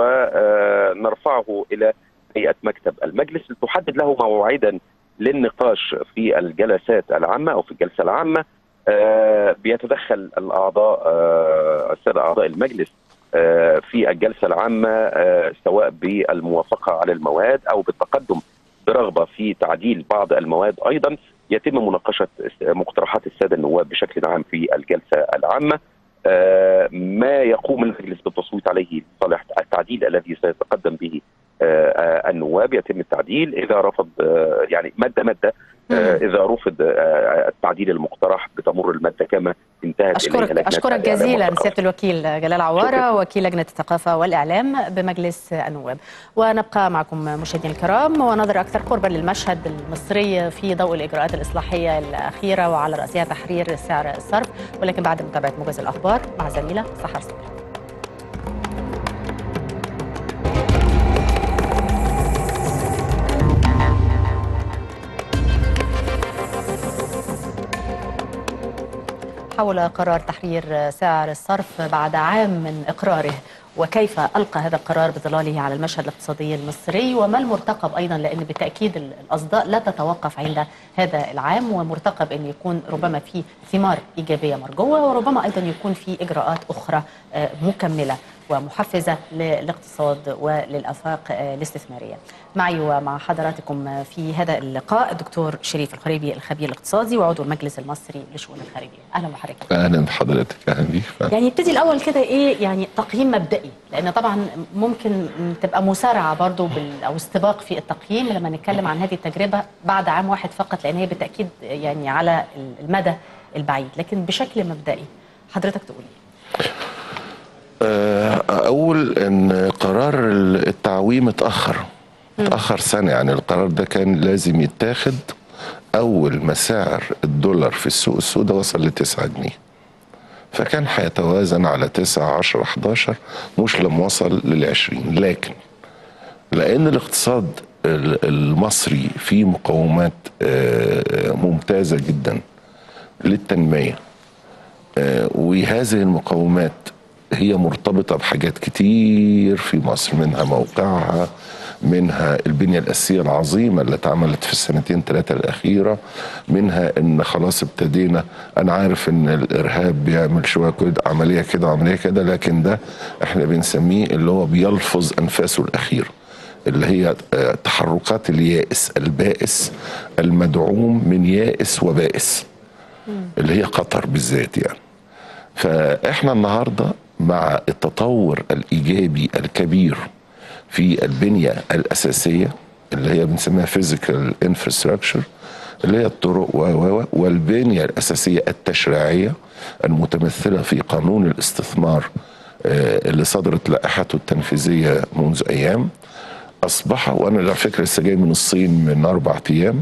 F: ونرفعه الى هيئه مكتب المجلس لتحدد له موعدا للنقاش في الجلسات العامه او في الجلسه العامه بيتدخل الاعضاء الساده اعضاء المجلس في الجلسه العامه سواء بالموافقه على المواد او بالتقدم برغبه في تعديل بعض المواد ايضا يتم مناقشه مقترحات الساده النواب بشكل عام في الجلسه العامه ما يقوم المجلس بالتصويت عليه لصالح التعديل الذي سيتقدم به النواب يتم التعديل اذا رفض يعني ماده ماده آه، اذا رفض آه، التعديل المقترح بتمر الماده كما انتهت
A: أشكرك
F: إليها لجنة
A: أشكرك
F: الإعلام
A: جزيلا
F: والثقافة.
A: سيادة الوكيل جلال عوارة
F: شكراً.
A: وكيل لجنة الثقافة والإعلام بمجلس النواب ونبقى معكم مشاهدينا الكرام ونظر أكثر قربا للمشهد المصري في ضوء الإجراءات الإصلاحية الأخيرة وعلى رأسها تحرير سعر الصرف ولكن بعد متابعة موجز الأخبار مع زميلة سحر صبحي حول قرار تحرير سعر الصرف بعد عام من إقراره وكيف ألقى هذا القرار بظلاله على المشهد الاقتصادي المصري وما المرتقب أيضا لأن بالتأكيد الأصداء لا تتوقف عند هذا العام ومرتقب أن يكون ربما في ثمار إيجابية مرجوة وربما أيضا يكون في إجراءات أخرى آه، مكملة ومحفزة للاقتصاد وللآفاق آه، الاستثمارية معي ومع حضراتكم في هذا اللقاء الدكتور شريف القريبي الخبير الاقتصادي وعضو المجلس المصري للشؤون الخارجية أهلا بحضرتك
G: اهلا بحضرتك اهلا بيك
A: يعني نبتدي الاول كده ايه يعني تقييم مبدئي لان طبعا ممكن تبقى مسارعه برضو بال او استباق في التقييم لما نتكلم عن هذه التجربه بعد عام واحد فقط لان هي بالتاكيد يعني على المدى البعيد لكن بشكل مبدئي حضرتك تقول إيه؟
G: آه، اقول ان قرار التعويم اتاخر اتاخر سنه يعني القرار ده كان لازم يتاخد اول ما سعر الدولار في السوق السوداء وصل ل 9 جنيه فكان هيتوازن على 9 10 11 مش لما وصل لل 20 لكن لان الاقتصاد ال- المصري فيه مقومات آه، ممتازه جدا للتنميه آه، وهذه المقومات هي مرتبطة بحاجات كتير في مصر منها موقعها منها البنية الأساسية العظيمة اللي اتعملت في السنتين ثلاثة الأخيرة منها إن خلاص ابتدينا أنا عارف إن الإرهاب بيعمل شوية كده عملية كده وعملية كده لكن ده إحنا بنسميه اللي هو بيلفظ أنفاسه الأخيرة اللي هي آه، تحركات اليائس البائس المدعوم من يائس وبائس اللي هي قطر بالذات يعني فاحنا النهارده مع التطور الايجابي الكبير في البنيه الاساسيه اللي هي بنسميها فيزيكال انفراستراكشر اللي هي الطرق و و و والبنيه الاساسيه التشريعيه المتمثله في قانون الاستثمار آه، اللي صدرت لائحته التنفيذيه منذ ايام اصبح وانا على فكره لسه جاي من الصين من اربع ايام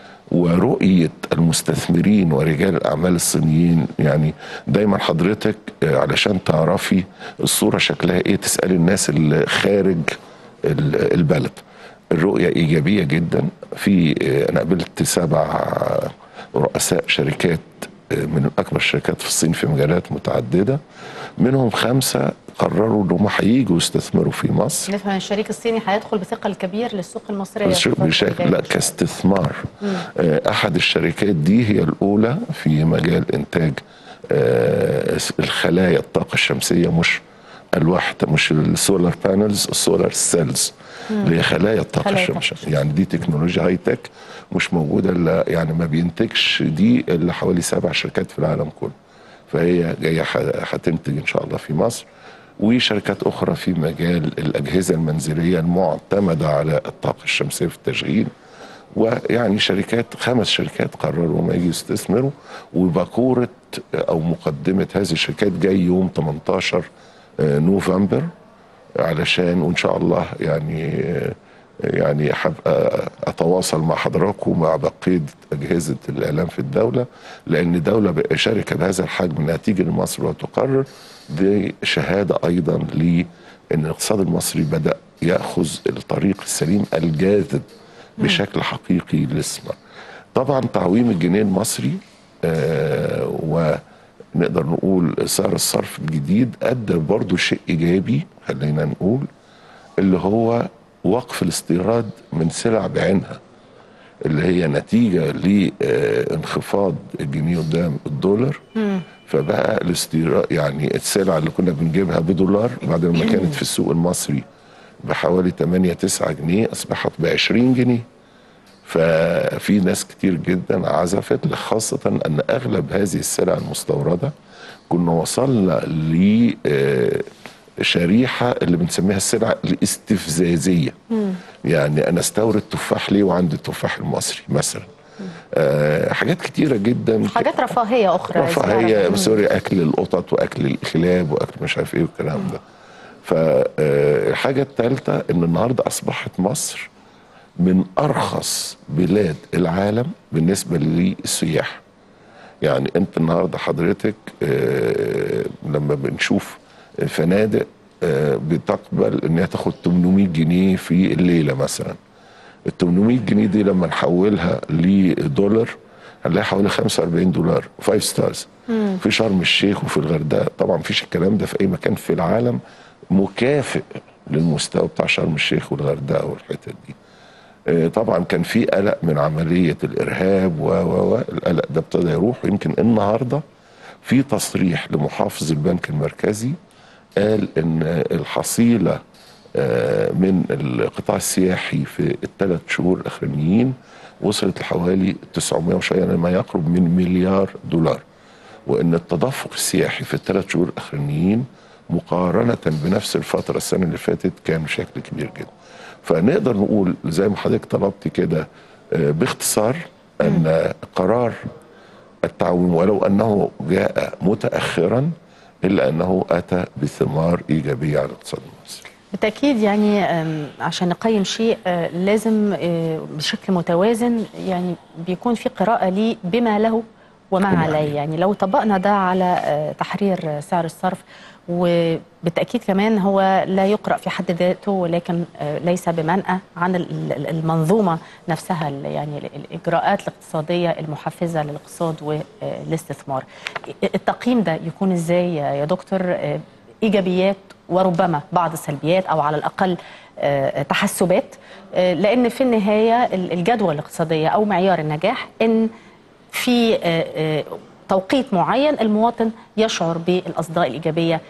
G: ورؤية المستثمرين ورجال الأعمال الصينيين يعني دايما حضرتك آه، علشان تعرفي الصورة شكلها إيه تسألي الناس اللي خارج ال- البلد الرؤية إيجابية جدا في آه، أنا قابلت سبع رؤساء شركات آه، من أكبر الشركات في الصين في مجالات متعددة منهم خمسة قرروا إنهم هيجوا يستثمروا في مصر
A: نفهم الشريك الصيني هيدخل بثقل كبير للسوق المصريه
G: بس
A: في الفترة
G: بشكل
A: الجاية
G: لا
A: إن شاء الله.
G: كاستثمار آه، احد الشركات دي هي الاولى في مجال انتاج آه، الخلايا الطاقه الشمسيه مش الواح مش السولار بانلز السولار سيلز اللي هي خلايا الطاقه
A: خلايا الطاقة
G: الشمسيه يعني دي تكنولوجيا هاي تك مش موجوده الا يعني ما بينتجش دي الا حوالي سبع شركات في العالم كله فهي جايه ح- هتنتج ان شاء الله في مصر وشركات اخرى في مجال الاجهزه المنزليه المعتمده على الطاقه الشمسيه في التشغيل ويعني شركات خمس شركات قرروا ما يجي يستثمروا وباكوره او مقدمه هذه الشركات جاي يوم 18 نوفمبر علشان وان شاء الله يعني يعني هبقى اتواصل مع حضراتكم ومع بقيه اجهزه الاعلام في الدوله لان دوله بقى شركه بهذا الحجم انها تيجي لمصر وتقرر دي شهاده ايضا لان الاقتصاد المصري بدا ياخذ الطريق السليم الجاذب بشكل حقيقي للاستثمار. طبعا تعويم الجنيه المصري آه ونقدر نقول سعر الصرف الجديد ادى برضو شيء ايجابي خلينا نقول اللي هو وقف الاستيراد من سلع بعينها اللي هي نتيجة لانخفاض الجنيه قدام الدولار فبقى الاستيراد يعني السلع اللي كنا بنجيبها بدولار بعد ما كانت في السوق المصري بحوالي 8 9 جنيه اصبحت ب 20 جنيه ففي ناس كتير جدا عزفت خاصة أن أغلب هذه السلع المستوردة كنا وصلنا ل آه، شريحة اللي بنسميها السلع الاستفزازية يعني أنا استورد تفاح ليه وعندي التفاح المصري مثلا آه حاجات كتيره جدا
A: حاجات رفاهيه اخرى
G: رفاهيه
A: مم.
G: سوري اكل القطط واكل الكلاب واكل مش عارف ايه والكلام ده فالحاجه الثالثه ان النهارده اصبحت مصر من ارخص بلاد العالم بالنسبه للسياح يعني انت النهارده حضرتك آه، لما بنشوف فنادق آه، بتقبل ان هي تاخد 800 جنيه في الليله مثلا ال 800 جنيه دي لما نحولها لدولار هنلاقي حوالي 45 دولار 5 ستارز في شرم الشيخ وفي الغردقه طبعا مفيش الكلام ده في اي مكان في العالم مكافئ للمستوى بتاع شرم الشيخ والغردقه والحتت دي آه، طبعا كان في قلق من عمليه الارهاب و و و القلق ده ابتدى يروح ويمكن النهارده في تصريح لمحافظ البنك المركزي قال ان الحصيله آه، من القطاع السياحي في الثلاث شهور الاخرانيين وصلت لحوالي 900 وشويه يعني ما يقرب من مليار دولار وان التدفق السياحي في الثلاث شهور الاخرانيين مقارنه بنفس الفتره السنه اللي فاتت كان بشكل كبير جدا فنقدر نقول زي ما حضرتك طلبت كده آه، باختصار ان قرار التعويم ولو انه جاء متاخرا الا انه اتى بثمار ايجابيه على الاقتصاد المصري
A: بالتأكيد يعني أم، عشان نقيم شيء آه، لازم آه، بشكل متوازن يعني بيكون في قراءة ليه بما له وما
G: وما
A: عليه
G: عليه.
A: يعني لو طبقنا ده على آه، تحرير سعر الصرف وبالتأكيد كمان هو لا يقرأ في حد ذاته ولكن آه، ليس بمنأى عن ال- ال- المنظومة نفسها ال- يعني ال- الإجراءات الاقتصادية المحفزة للاقتصاد والاستثمار التقييم ده يكون إزاي يا دكتور آه، ايجابيات وربما بعض السلبيات او على الاقل آه، تحسبات آه، لان في النهايه ال- الجدوى الاقتصاديه او معيار النجاح ان في آه، آه، توقيت معين المواطن يشعر بالاصداء الايجابيه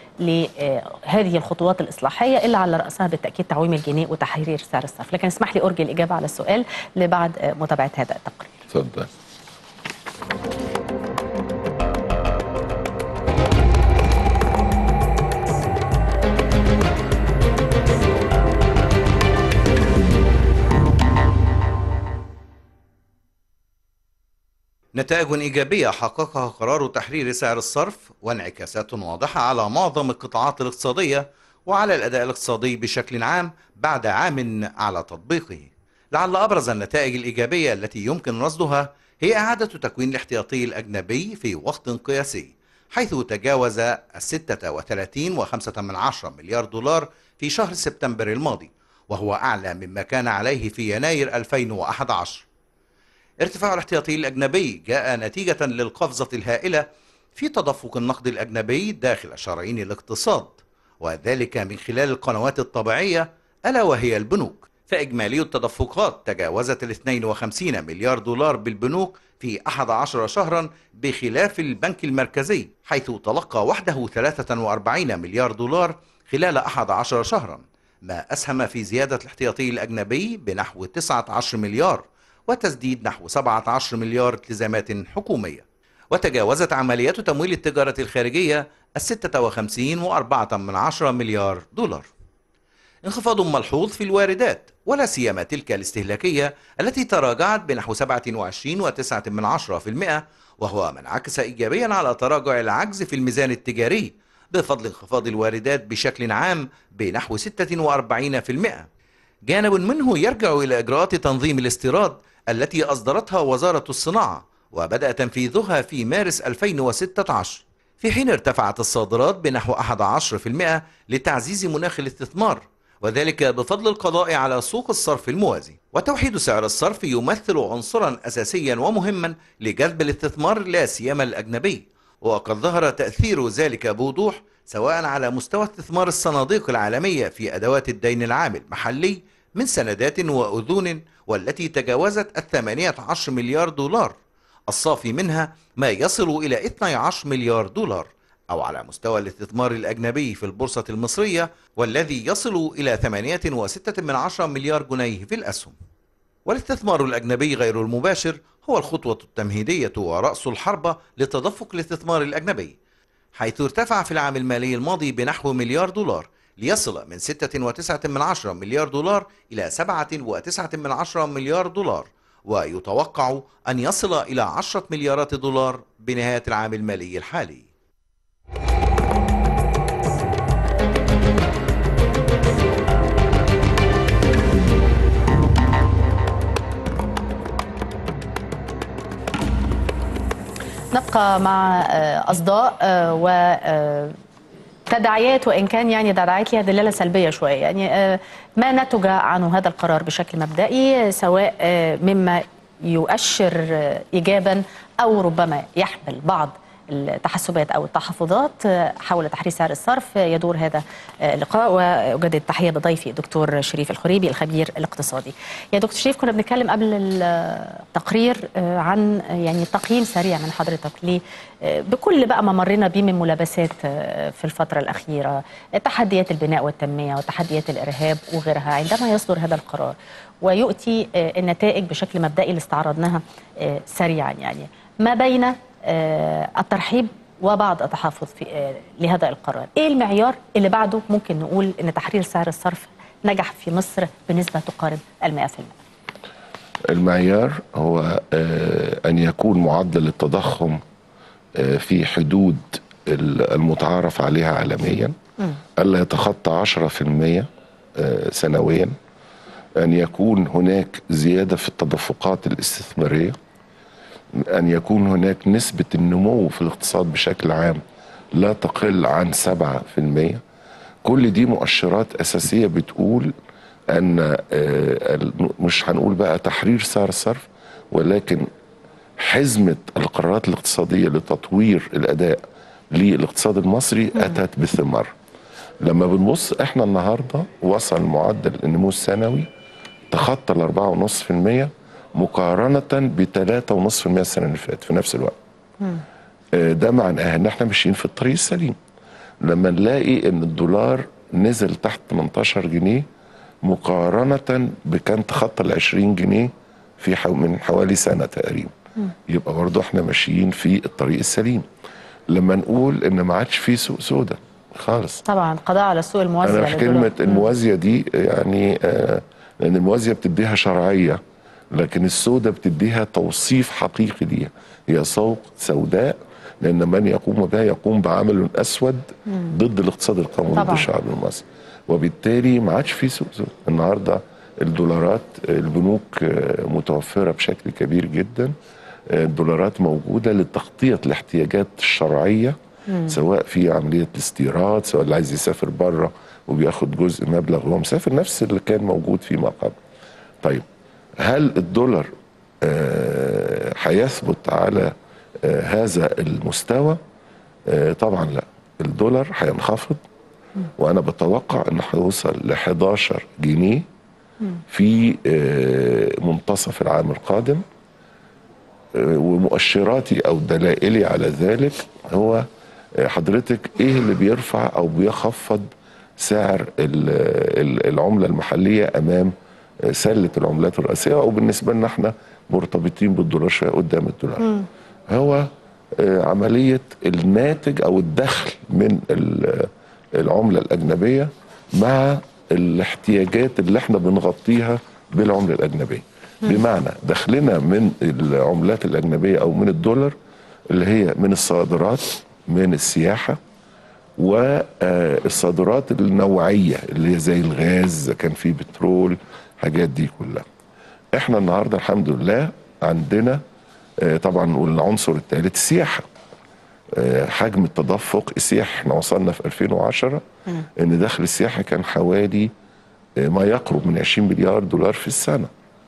A: لهذه الخطوات الاصلاحيه اللي على راسها بالتاكيد تعويم الجنيه وتحرير سعر الصرف لكن اسمح لي ارجي الاجابه على السؤال لبعد آه، متابعه هذا التقرير
G: اتفضل
H: نتائج إيجابية حققها قرار تحرير سعر الصرف وانعكاسات واضحة على معظم القطاعات الاقتصادية وعلى الأداء الاقتصادي بشكل عام بعد عام على تطبيقه لعل أبرز النتائج الإيجابية التي يمكن رصدها هي إعادة تكوين الاحتياطي الأجنبي في وقت قياسي حيث تجاوز الستة وثلاثين وخمسة من عشرة مليار دولار في شهر سبتمبر الماضي وهو أعلى مما كان عليه في يناير 2011 ارتفاع الاحتياطي الأجنبي جاء نتيجة للقفزة الهائلة في تدفق النقد الأجنبي داخل شرايين الاقتصاد وذلك من خلال القنوات الطبيعية ألا وهي البنوك فإجمالي التدفقات تجاوزت ال 52 مليار دولار بالبنوك في 11 شهرا بخلاف البنك المركزي حيث تلقى وحده 43 مليار دولار خلال 11 شهرا ما أسهم في زيادة الاحتياطي الأجنبي بنحو 19 مليار وتسديد نحو 17 مليار التزامات حكومية وتجاوزت عمليات تمويل التجارة الخارجية الستة وخمسين وأربعة من عشرة مليار دولار انخفاض ملحوظ في الواردات ولا سيما تلك الاستهلاكية التي تراجعت بنحو 27 وتسعة من عشرة في المئة وهو ما انعكس إيجابيا على تراجع العجز في الميزان التجاري بفضل انخفاض الواردات بشكل عام بنحو 46 في المئة جانب منه يرجع إلى إجراءات تنظيم الاستيراد التي أصدرتها وزارة الصناعة وبدأ تنفيذها في مارس 2016 في حين ارتفعت الصادرات بنحو 11% لتعزيز مناخ الاستثمار وذلك بفضل القضاء على سوق الصرف الموازي وتوحيد سعر الصرف يمثل عنصرا أساسيا ومهما لجذب الاستثمار لا سيما الأجنبي وقد ظهر تأثير ذلك بوضوح سواء على مستوى استثمار الصناديق العالمية في أدوات الدين العام المحلي من سندات وأذون والتي تجاوزت الثمانية عشر مليار دولار الصافي منها ما يصل إلى 12 مليار دولار أو على مستوى الاستثمار الأجنبي في البورصة المصرية والذي يصل إلى 8.6 من عشرة مليار جنيه في الأسهم والاستثمار الأجنبي غير المباشر هو الخطوة التمهيدية ورأس الحربة لتدفق الاستثمار الأجنبي حيث ارتفع في العام المالي الماضي بنحو مليار دولار ليصل من 6.9 من عشرة مليار دولار إلى 7.9 من عشرة مليار دولار ويتوقع أن يصل إلى 10 مليارات دولار بنهاية العام المالي الحالي
A: نبقى مع آه، أصداء آه، و آه، تداعيات وإن كان يعني تداعيات لها دلالة سلبية شوية يعني آه، ما نتج عنه هذا القرار بشكل مبدئي سواء آه، مما يؤشر آه، إيجابا أو ربما يحمل بعض التحسبات او التحفظات آه، حول تحرير سعر الصرف آه، يدور هذا آه، اللقاء واجدد التحيه بضيفي الدكتور شريف الخريبي الخبير الاقتصادي. يا دكتور شريف كنا بنتكلم قبل التقرير آه، عن آه، يعني تقييم سريع من حضرتك ل آه، بكل بقى ما مرينا به من ملابسات آه، في الفتره الاخيره تحديات البناء والتنميه وتحديات الارهاب وغيرها عندما يصدر هذا القرار ويؤتي آه، النتائج بشكل مبدئي اللي استعرضناها آه، سريعا يعني ما بين آه، الترحيب وبعض التحفظ في آه، لهذا القرار ايه المعيار اللي بعده ممكن نقول ان تحرير سعر الصرف نجح في مصر بنسبه تقارب المئة في المئة
G: المعيار هو آه، أن يكون معدل التضخم آه، في حدود ال- المتعارف عليها عالميا ألا يتخطى 10% آه، سنويا أن يكون هناك زيادة في التدفقات الاستثمارية أن يكون هناك نسبة النمو في الاقتصاد بشكل عام لا تقل عن 7% كل دي مؤشرات أساسية بتقول أن آه، ال- مش هنقول بقى تحرير سعر الصرف ولكن حزمة القرارات الاقتصادية لتطوير الأداء للاقتصاد المصري أتت بثمار لما بنبص احنا النهارده وصل معدل النمو السنوي تخطى ال 4.5% مقارنة ب 3.5% السنة اللي فاتت في نفس الوقت. آه، ده معناه ان احنا ماشيين في الطريق السليم. لما نلاقي ان الدولار نزل تحت 18 جنيه مقارنة بكان تخطى ال 20 جنيه في حو من حوالي سنة تقريبا. يبقى برضه احنا ماشيين في الطريق السليم. لما نقول ان ما عادش في سوق سودا خالص.
A: طبعا قضاء على السوق الموازي
G: انا في كلمه الموازيه دي يعني آه لان الموازيه بتديها شرعيه لكن السوداء بتديها توصيف حقيقي ليها هي سوق سوداء لان من يقوم بها يقوم بعمل اسود ضد الاقتصاد القومي ضد
A: طبعاً.
G: الشعب المصري وبالتالي ما عادش في سوق سوداء النهارده الدولارات آه، البنوك آه، متوفره بشكل كبير جدا آه، الدولارات موجوده لتغطيه الاحتياجات الشرعيه سواء في عمليه الاستيراد سواء اللي عايز يسافر بره وبياخد جزء مبلغ وهو مسافر نفس اللي كان موجود فيما قبل. طيب هل الدولار آه، هيثبت على آه، هذا المستوى؟ آه، طبعا لا الدولار هينخفض وانا بتوقع انه هيوصل ل 11 جنيه في آه، منتصف العام القادم آه، ومؤشراتي او دلائلي على ذلك هو آه، حضرتك ايه اللي بيرفع او بيخفض سعر ال- ال- العمله المحليه امام آه، سله العملات الرئيسيه او بالنسبه لنا احنا مرتبطين بالدولار شويه قدام الدولار هو آه، عمليه الناتج او الدخل من ال- العمله الاجنبيه مع الاحتياجات اللي احنا بنغطيها بالعمله الاجنبيه بمعنى دخلنا من العملات الاجنبيه او من الدولار اللي هي من الصادرات من السياحه والصادرات النوعيه اللي هي زي الغاز إذا كان في بترول الحاجات دي كلها احنا النهارده الحمد لله عندنا آه، طبعا والعنصر الثالث السياحه آه، حجم التدفق السياحي احنا وصلنا في 2010 ان دخل السياحه كان حوالي آه، ما يقرب من 20 مليار دولار في السنه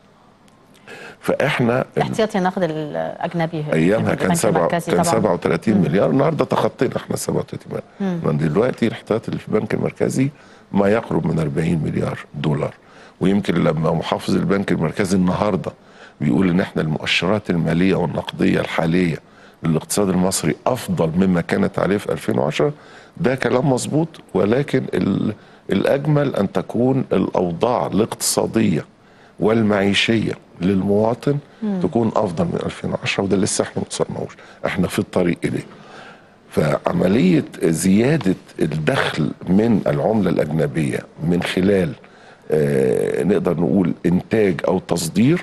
G: فاحنا
A: احتياطي النقد الاجنبي
G: ايامها كان
A: البنك
G: سبعة
A: المركزي
G: كان
A: طبعاً.
G: 37 مليار النهارده تخطينا احنا 37 مليار من دلوقتي الاحتياطي اللي في البنك المركزي ما يقرب من 40 مليار دولار ويمكن لما محافظ البنك المركزي النهارده بيقول ان احنا المؤشرات الماليه والنقديه الحاليه للاقتصاد المصري افضل مما كانت عليه في 2010 ده كلام مظبوط ولكن ال- الاجمل ان تكون الاوضاع الاقتصاديه والمعيشيه للمواطن تكون افضل من 2010 وده لسه احنا ما وصلناش احنا في الطريق اليه فعمليه زياده الدخل من العمله الاجنبيه من خلال آه نقدر نقول انتاج او تصدير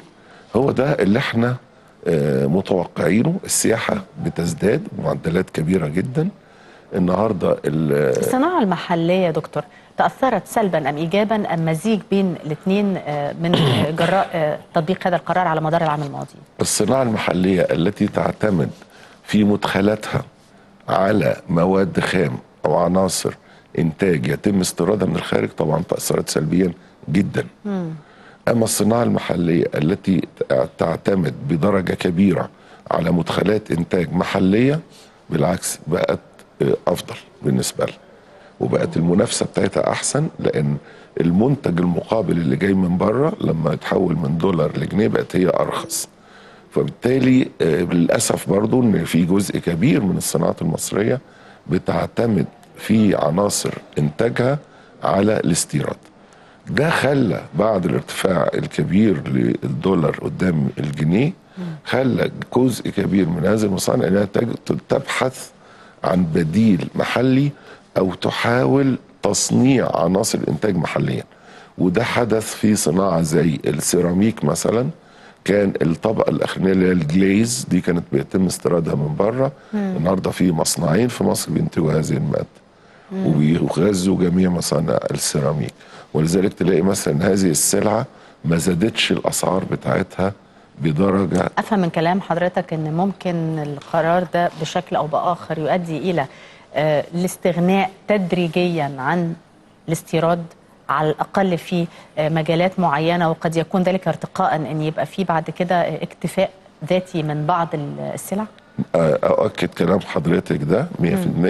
G: هو ده اللي احنا آه، متوقعينه السياحه بتزداد بمعدلات كبيره جدا النهارده ال-
A: الصناعة المحلية يا دكتور تأثرت سلبا أم إيجابا أم مزيج بين الاثنين من آه، جراء آه، تطبيق هذا القرار على مدار العام الماضي
G: الصناعه المحليه التي تعتمد في مدخلاتها على مواد خام او عناصر انتاج يتم استيرادها من الخارج طبعا تاثرت سلبيا جدا اما الصناعه المحليه التي تعتمد بدرجه كبيره على مدخلات انتاج محليه بالعكس بقت آه، افضل بالنسبه لها وبقت المنافسه بتاعتها احسن لان المنتج المقابل اللي جاي من بره لما يتحول من دولار لجنيه بقت هي ارخص فبالتالي آه، للاسف برضو ان في جزء كبير من الصناعات المصريه بتعتمد في عناصر انتاجها على الاستيراد ده خلى بعد الارتفاع الكبير للدولار قدام الجنيه خلى جزء كبير من هذه المصانع انها تج- تبحث عن بديل محلي او تحاول تصنيع عناصر الانتاج محليا وده حدث في صناعه زي السيراميك مثلا كان الطبقه الاخرانيه اللي هي الجليز دي كانت بيتم استيرادها من بره النهارده في مصنعين في مصر بينتجوا هذه الماده وبيغذوا جميع مصانع السيراميك ولذلك تلاقي مثلا هذه السلعه ما زادتش الاسعار بتاعتها بدرجه
A: أفهم من كلام حضرتك أن ممكن القرار ده بشكل أو بآخر يؤدي إلى آه، الاستغناء تدريجيا عن الاستيراد على الأقل في آه، مجالات معينة وقد يكون ذلك ارتقاء أن يبقى في بعد كده آه، اكتفاء ذاتي من بعض السلع
G: أؤكد كلام حضرتك ده 100%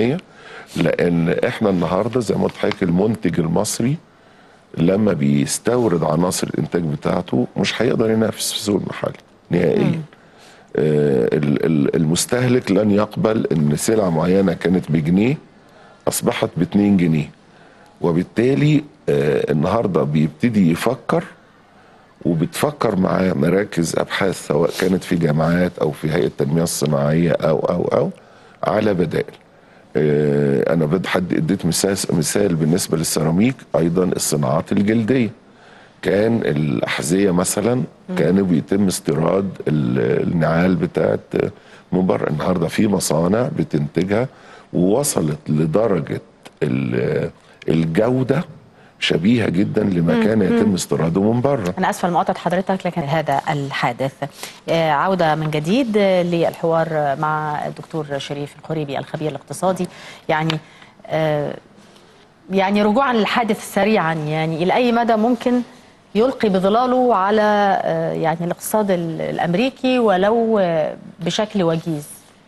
G: لأن إحنا النهاردة زي ما قلت لحضرتك المنتج المصري لما بيستورد عناصر الإنتاج بتاعته مش هيقدر ينافس في السوق المحلي نهائيا آه، ال- ال- المستهلك لن يقبل إن سلعة معينة كانت بجنيه أصبحت باتنين جنيه وبالتالي آه، النهارده بيبتدي يفكر وبتفكر مع مراكز ابحاث سواء كانت في جامعات او في هيئه التنميه الصناعيه او او او على بدائل. آه، انا بد حد اديت مثال مثال بالنسبه للسيراميك ايضا الصناعات الجلديه. كان الاحذيه مثلا كان بيتم استيراد ال- النعال بتاعت من بره النهارده في مصانع بتنتجها ووصلت لدرجه ال- الجوده شبيهه جدا لما كان يتم استيراده من بره
A: أنا أسفة لمقاطعة حضرتك لكن هذا الحادث آه، عودة من جديد آه، للحوار آه، مع الدكتور شريف القريبي الخبير الاقتصادي يعني آه، يعني رجوعا للحادث سريعا يعني إلى أي مدى ممكن يلقي بظلاله على آه، يعني الاقتصاد ال- الأمريكي ولو آه، بشكل وجيز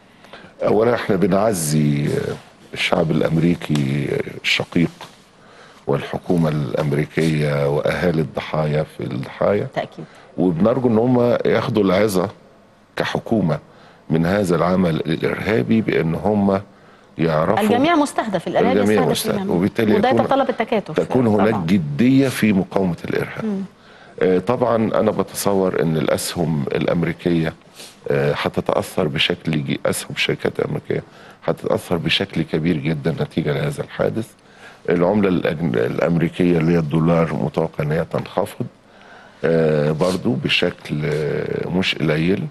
G: اولا احنا بنعزي الشعب الامريكي الشقيق والحكومه الامريكيه واهالي الضحايا في الضحايا
A: تأكيد
G: وبنرجو ان هم ياخدوا العظه كحكومه من هذا العمل الارهابي بان هم يعرفوا
A: الجميع مستهدف الإرهاب
G: الجميع
A: يستهدف
G: مستهدف.
A: الجميع.
G: وبالتالي
A: وده
G: يكون-
A: يتطلب التكاتف
G: تكون هناك
A: طبعاً.
G: جديه في مقاومه الارهاب. آه، طبعا انا بتصور ان الاسهم الامريكيه آه، هتتاثر بشكل جي- اسهم الشركات الامريكيه هتتاثر بشكل كبير جدا نتيجه لهذا الحادث. العمله الأجن- الامريكيه اللي هي الدولار متوقع ان هي تنخفض آه، برضو بشكل آه، مش قليل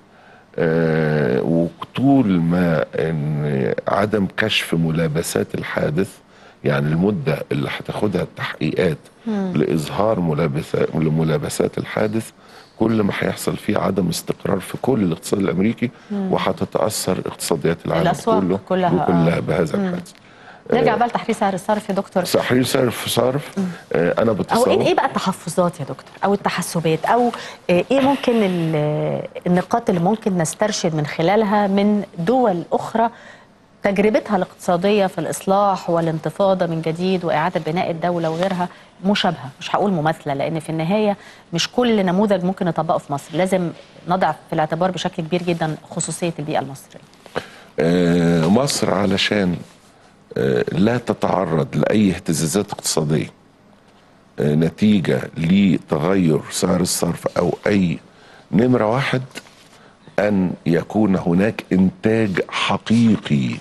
G: آه، وطول ما ان عدم كشف ملابسات الحادث يعني المده اللي هتاخدها التحقيقات لاظهار ملابسات لملابسات الحادث كل ما هيحصل فيه عدم استقرار في كل الاقتصاد الامريكي وهتتاثر اقتصاديات العالم
A: الأسواق
G: كله
A: كلها،
G: كلها
A: آه.
G: بهذا الحادث
A: نرجع بقى لتحرير سعر الصرف يا دكتور
G: تحرير صرف صرف آه، انا
A: او
G: بتصور
A: ايه ايه بقى التحفظات يا دكتور او التحسبات او آه، ايه ممكن ال- النقاط اللي ممكن نسترشد من خلالها من دول اخرى تجربتها الاقتصاديه في الاصلاح والانتفاضه من جديد واعاده بناء الدوله وغيرها مشابهه مش هقول مماثله لان في النهايه مش كل نموذج ممكن نطبقه في مصر لازم نضع في الاعتبار بشكل كبير جدا خصوصيه البيئه المصريه
G: آه، مصر علشان آه، لا تتعرض لأي اهتزازات اقتصادية آه، نتيجة لتغير سعر الصرف أو أي نمرة واحد أن يكون هناك إنتاج حقيقي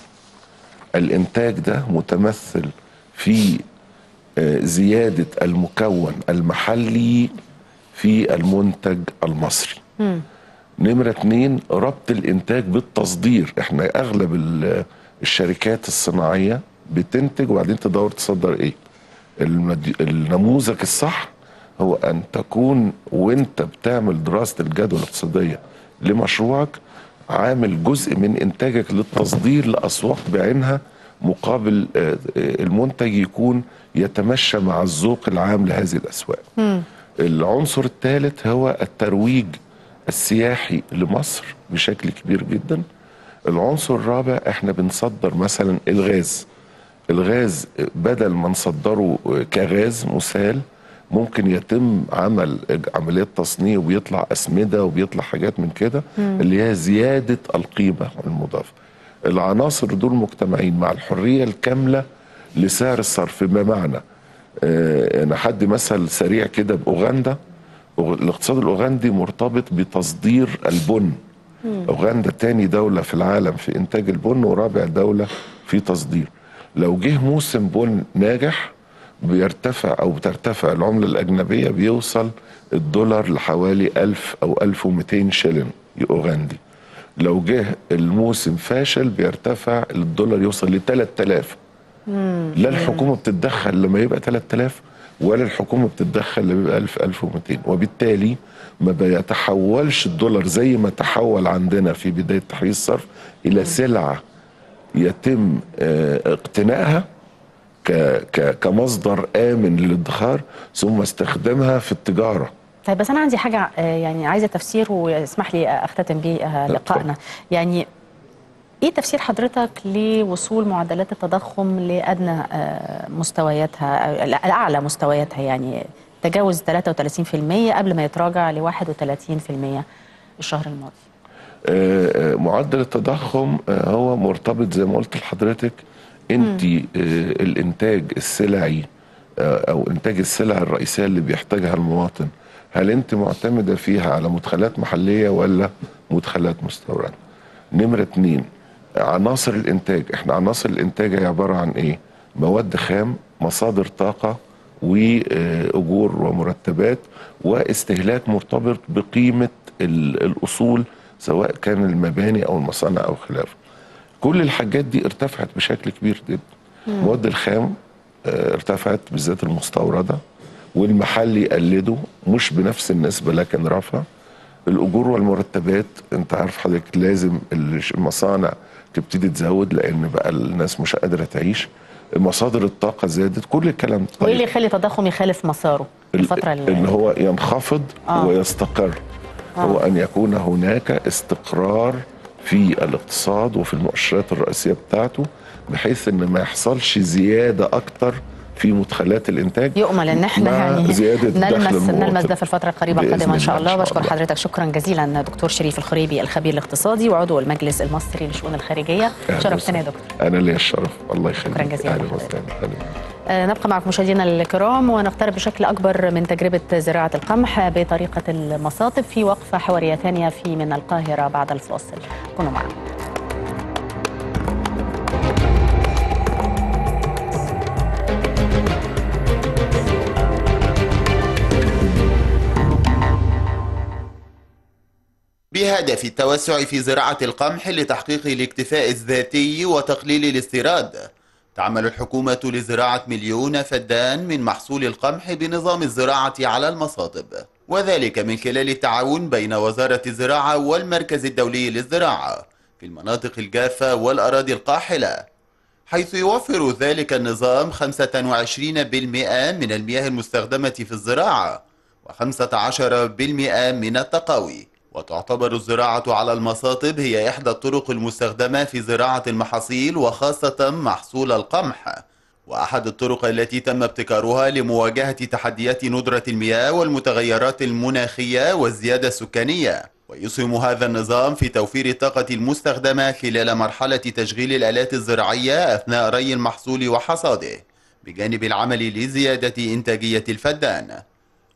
G: الإنتاج ده متمثل في آه، زيادة المكون المحلي في المنتج المصري
A: مم.
G: نمرة اتنين ربط الانتاج بالتصدير احنا اغلب ال- الشركات الصناعية بتنتج وبعدين تدور تصدر ايه المد... النموذج الصح هو ان تكون وانت بتعمل دراسة الجدوى الاقتصادية لمشروعك عامل جزء من انتاجك للتصدير لاسواق بعينها مقابل آه، آه، المنتج يكون يتمشى مع الذوق العام لهذه الاسواق
A: مم.
G: العنصر الثالث هو الترويج السياحي لمصر بشكل كبير جدا العنصر الرابع احنا بنصدر مثلا الغاز الغاز بدل ما نصدره كغاز مسال ممكن يتم عمل عمليات تصنيع وبيطلع اسمده وبيطلع حاجات من كده اللي هي زياده القيمه المضافه العناصر دول مجتمعين مع الحريه الكامله لسعر الصرف بمعنى آه، انا حد مثل سريع كده باوغندا أوغ- الاقتصاد الاوغندي مرتبط بتصدير البن اوغندا تاني دولة في العالم في انتاج البن ورابع دولة في تصدير لو جه موسم بن ناجح بيرتفع او بترتفع العملة الاجنبية بيوصل الدولار لحوالي 1000 او 1200 شلن اوغندي لو جه الموسم فاشل بيرتفع الدولار يوصل ل 3000 لا الحكومه بتتدخل لما يبقى 3000 ولا الحكومه بتتدخل لما يبقى 1000 1200 وبالتالي ما بيتحولش الدولار زي ما تحول عندنا في بدايه تحرير الصرف الى سلعه يتم آه، اقتنائها ك- ك- كمصدر امن للادخار ثم استخدامها في التجاره
A: طيب بس انا عندي حاجه آه، يعني عايزه تفسير واسمح لي اختتم بيه آه، لقائنا يعني ايه تفسير حضرتك لوصول معدلات التضخم لادنى آه، مستوياتها أو لا، الاعلى مستوياتها يعني تجاوز 33% قبل ما يتراجع ل 31% الشهر الماضي
G: آه، آه، معدل التضخم آه، هو مرتبط زي ما قلت لحضرتك انت آه، الانتاج السلعي آه، او انتاج السلع الرئيسيه اللي بيحتاجها المواطن هل انت معتمده فيها على مدخلات محليه ولا مدخلات مستورده نمره اتنين عناصر الانتاج احنا عناصر الانتاج هي عباره عن ايه مواد خام مصادر طاقه واجور ومرتبات واستهلاك مرتبط بقيمه ال- الاصول سواء كان المباني او المصانع او خلافه كل الحاجات دي ارتفعت بشكل كبير جدا المواد الخام آه، ارتفعت بالذات المستورده والمحلي قلده مش بنفس النسبه لكن رفع الاجور والمرتبات انت عارف حضرتك لازم الش- المصانع تبتدي تزود لان بقى الناس مش قادره تعيش مصادر الطاقه زادت كل الكلام ده
A: وايه اللي يخلي التضخم يخالف مساره الفتره
G: ان
A: اللي
G: هو ينخفض
A: آه.
G: ويستقر هو ان يكون هناك استقرار في الاقتصاد وفي المؤشرات الرئيسيه بتاعته بحيث ان ما يحصلش زياده اكتر في مدخلات الانتاج
A: يؤمل ان احنا
G: مع
A: يعني
G: زيادة دخل
A: نلمس
G: المواطن.
A: نلمس ده في الفتره القريبه
G: بإذن
A: القادمه ان شاء
G: الله،
A: الله
G: إن شاء
A: بشكر
G: الله.
A: حضرتك شكرا جزيلا دكتور شريف الخريبي الخبير الاقتصادي وعضو المجلس المصري للشؤون الخارجيه
G: أهلا
A: شرفتنا يا
G: وسهلا.
A: دكتور
G: انا ليا الشرف الله يخليك
A: شكراً جزيلاً
G: أهلاً
A: لحضرتك.
G: وسهلاً. أهلاً.
A: آه، نبقى معكم مشاهدينا الكرام ونقترب بشكل أكبر من تجربة زراعة القمح بطريقة المصاطب في وقفة حوارية ثانية في من القاهرة بعد الفاصل كونوا معنا
I: بهدف التوسع في زراعة القمح لتحقيق الاكتفاء الذاتي وتقليل الاستيراد تعمل الحكومة لزراعة مليون فدان من محصول القمح بنظام الزراعة على المصاطب وذلك من خلال التعاون بين وزارة الزراعة والمركز الدولي للزراعة في المناطق الجافة والأراضي القاحلة حيث يوفر ذلك النظام 25% من المياه المستخدمة في الزراعة و15% من التقاوي وتعتبر الزراعة على المصاطب هي إحدى الطرق المستخدمة في زراعة المحاصيل وخاصة محصول القمح وأحد الطرق التي تم ابتكارها لمواجهة تحديات ندرة المياه والمتغيرات المناخية والزيادة السكانية ويسهم هذا النظام في توفير الطاقة المستخدمة خلال مرحلة تشغيل الآلات الزراعية أثناء ري المحصول وحصاده بجانب العمل لزيادة إنتاجية الفدان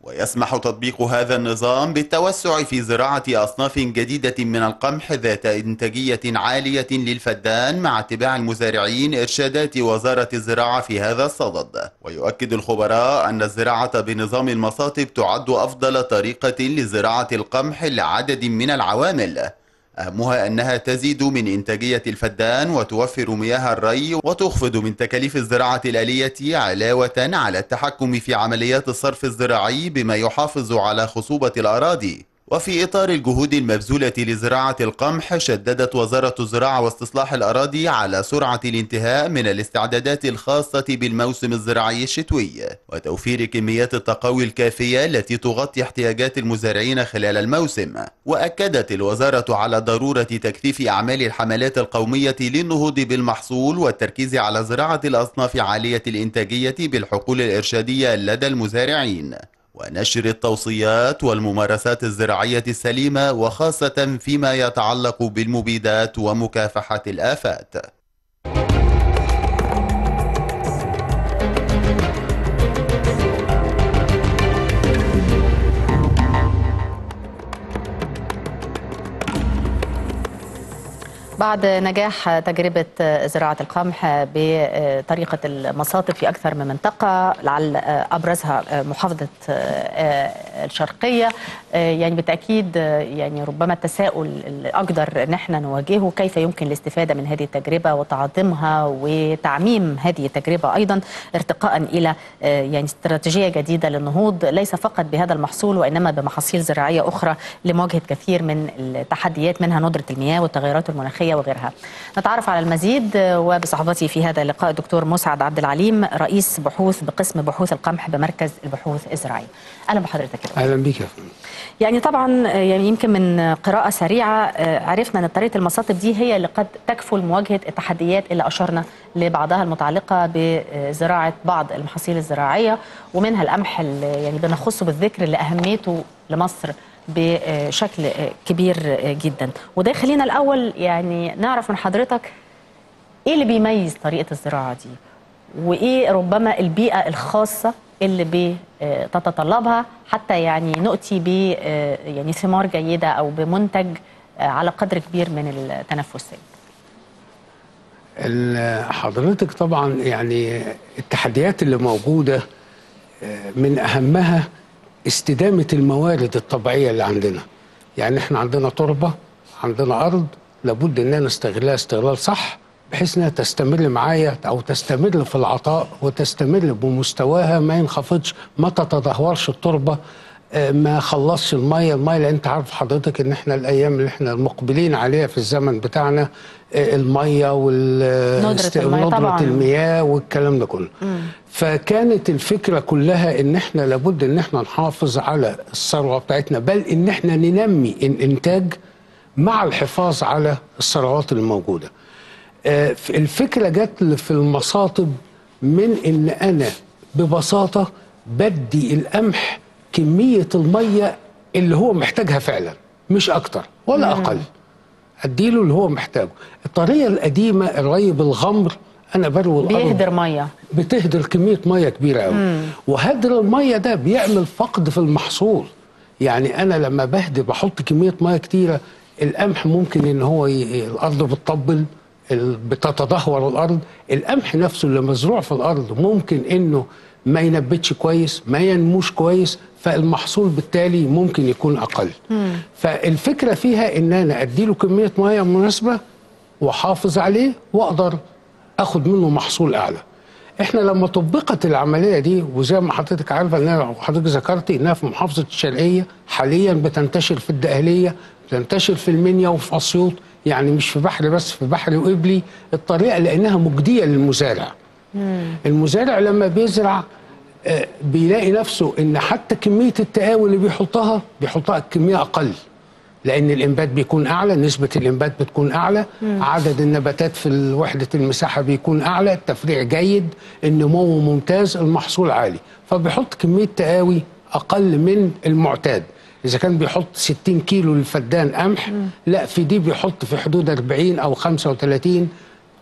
I: ويسمح تطبيق هذا النظام بالتوسع في زراعة أصناف جديدة من القمح ذات إنتاجية عالية للفدان مع اتباع المزارعين إرشادات وزارة الزراعة في هذا الصدد ويؤكد الخبراء أن الزراعة بنظام المصاطب تعد أفضل طريقة لزراعة القمح لعدد من العوامل أهمها أنها تزيد من إنتاجية الفدان وتوفر مياه الري وتخفض من تكاليف الزراعة الآلية علاوة على التحكم في عمليات الصرف الزراعي بما يحافظ على خصوبة الأراضي وفي إطار الجهود المبذولة لزراعة القمح شددت وزارة الزراعة واستصلاح الأراضي على سرعة الانتهاء من الاستعدادات الخاصة بالموسم الزراعي الشتوي وتوفير كميات التقوي الكافية التي تغطي احتياجات المزارعين خلال الموسم وأكدت الوزارة على ضرورة تكثيف أعمال الحملات القومية للنهوض بالمحصول والتركيز على زراعة الأصناف عالية الإنتاجية بالحقول الإرشادية لدى المزارعين ونشر التوصيات والممارسات الزراعية السليمة وخاصة فيما يتعلق بالمبيدات ومكافحة الآفات.
A: بعد نجاح تجربة زراعة القمح بطريقة المصاطب في أكثر من منطقة لعل أبرزها محافظة الشرقية يعني بالتأكيد يعني ربما التساؤل الأقدر أن احنا نواجهه كيف يمكن الاستفادة من هذه التجربة وتعظيمها وتعميم هذه التجربة أيضا ارتقاء إلى يعني استراتيجية جديدة للنهوض ليس فقط بهذا المحصول وإنما بمحاصيل زراعية أخرى لمواجهة كثير من التحديات منها ندرة المياه والتغيرات المناخية وغيرها نتعرف على المزيد وبصحبتي في هذا اللقاء الدكتور مسعد عبد العليم رئيس بحوث بقسم بحوث القمح بمركز البحوث الزراعية أهلا بحضرتك
J: أهلا بك يا فندم
A: يعني طبعا يعني يمكن من قراءة سريعة عرفنا أن طريقة المصاطب دي هي اللي قد تكفل مواجهة التحديات اللي أشرنا لبعضها المتعلقة بزراعة بعض المحاصيل الزراعية ومنها القمح اللي يعني بنخصه بالذكر لأهميته لمصر بشكل كبير جدا وده يخلينا الأول يعني نعرف من حضرتك إيه اللي بيميز طريقة الزراعة دي وإيه ربما البيئة الخاصة اللي بتتطلبها حتى يعني نؤتي ب يعني ثمار جيده او بمنتج على قدر كبير من التنافسيه.
J: حضرتك طبعا يعني التحديات اللي موجوده من اهمها استدامه الموارد الطبيعيه اللي عندنا. يعني احنا عندنا تربه عندنا ارض لابد اننا نستغلها استغلال صح بحيث انها تستمر معايا او تستمر في العطاء وتستمر بمستواها ما ينخفضش ما تتدهورش التربه ما خلصش الميه الميه لان انت عارف حضرتك ان احنا الايام اللي احنا المقبلين عليها في الزمن بتاعنا الميه وال
A: ندرة المياه طبعا
J: المياه والكلام ده كله مم. فكانت الفكره كلها ان احنا لابد ان احنا نحافظ على الثروه بتاعتنا بل ان احنا ننمي الانتاج مع الحفاظ على الثروات الموجوده الفكره جت في المصاطب من ان انا ببساطه بدي القمح كميه الميه اللي هو محتاجها فعلا مش اكتر ولا اقل اديله اللي هو محتاجه الطريقه القديمه الري بالغمر انا بروي الارض
A: بيهدر ميه
J: بتهدر كميه ميه كبيره قوي وهدر الميه ده بيعمل فقد في المحصول يعني انا لما بهدر بحط كميه ميه كتيره القمح ممكن ان هو ي... الارض بتطبل بتتدهور الارض القمح نفسه اللي مزروع في الارض ممكن انه ما ينبتش كويس ما ينموش كويس فالمحصول بالتالي ممكن يكون اقل مم. فالفكره فيها ان انا اديله كميه ميه مناسبه واحافظ عليه واقدر اخد منه محصول اعلى احنا لما طبقت العمليه دي وزي ما حضرتك عارفه ان حضرتك ذكرتي انها في محافظه الشرقيه حاليا بتنتشر في الدقهليه بتنتشر في المنيا وفي اسيوط يعني مش في بحر بس في بحر وقبلي الطريقه لانها مجديه للمزارع مم. المزارع لما بيزرع آه بيلاقي نفسه ان حتى كميه التقاوي اللي بيحطها بيحطها كميه اقل لان الانبات بيكون اعلى نسبه الانبات بتكون اعلى مم. عدد النباتات في وحده المساحه بيكون اعلى التفريع جيد النمو ممتاز المحصول عالي فبيحط كميه تقاوي اقل من المعتاد اذا كان بيحط 60 كيلو للفدان قمح لا في دي بيحط في حدود 40 او 35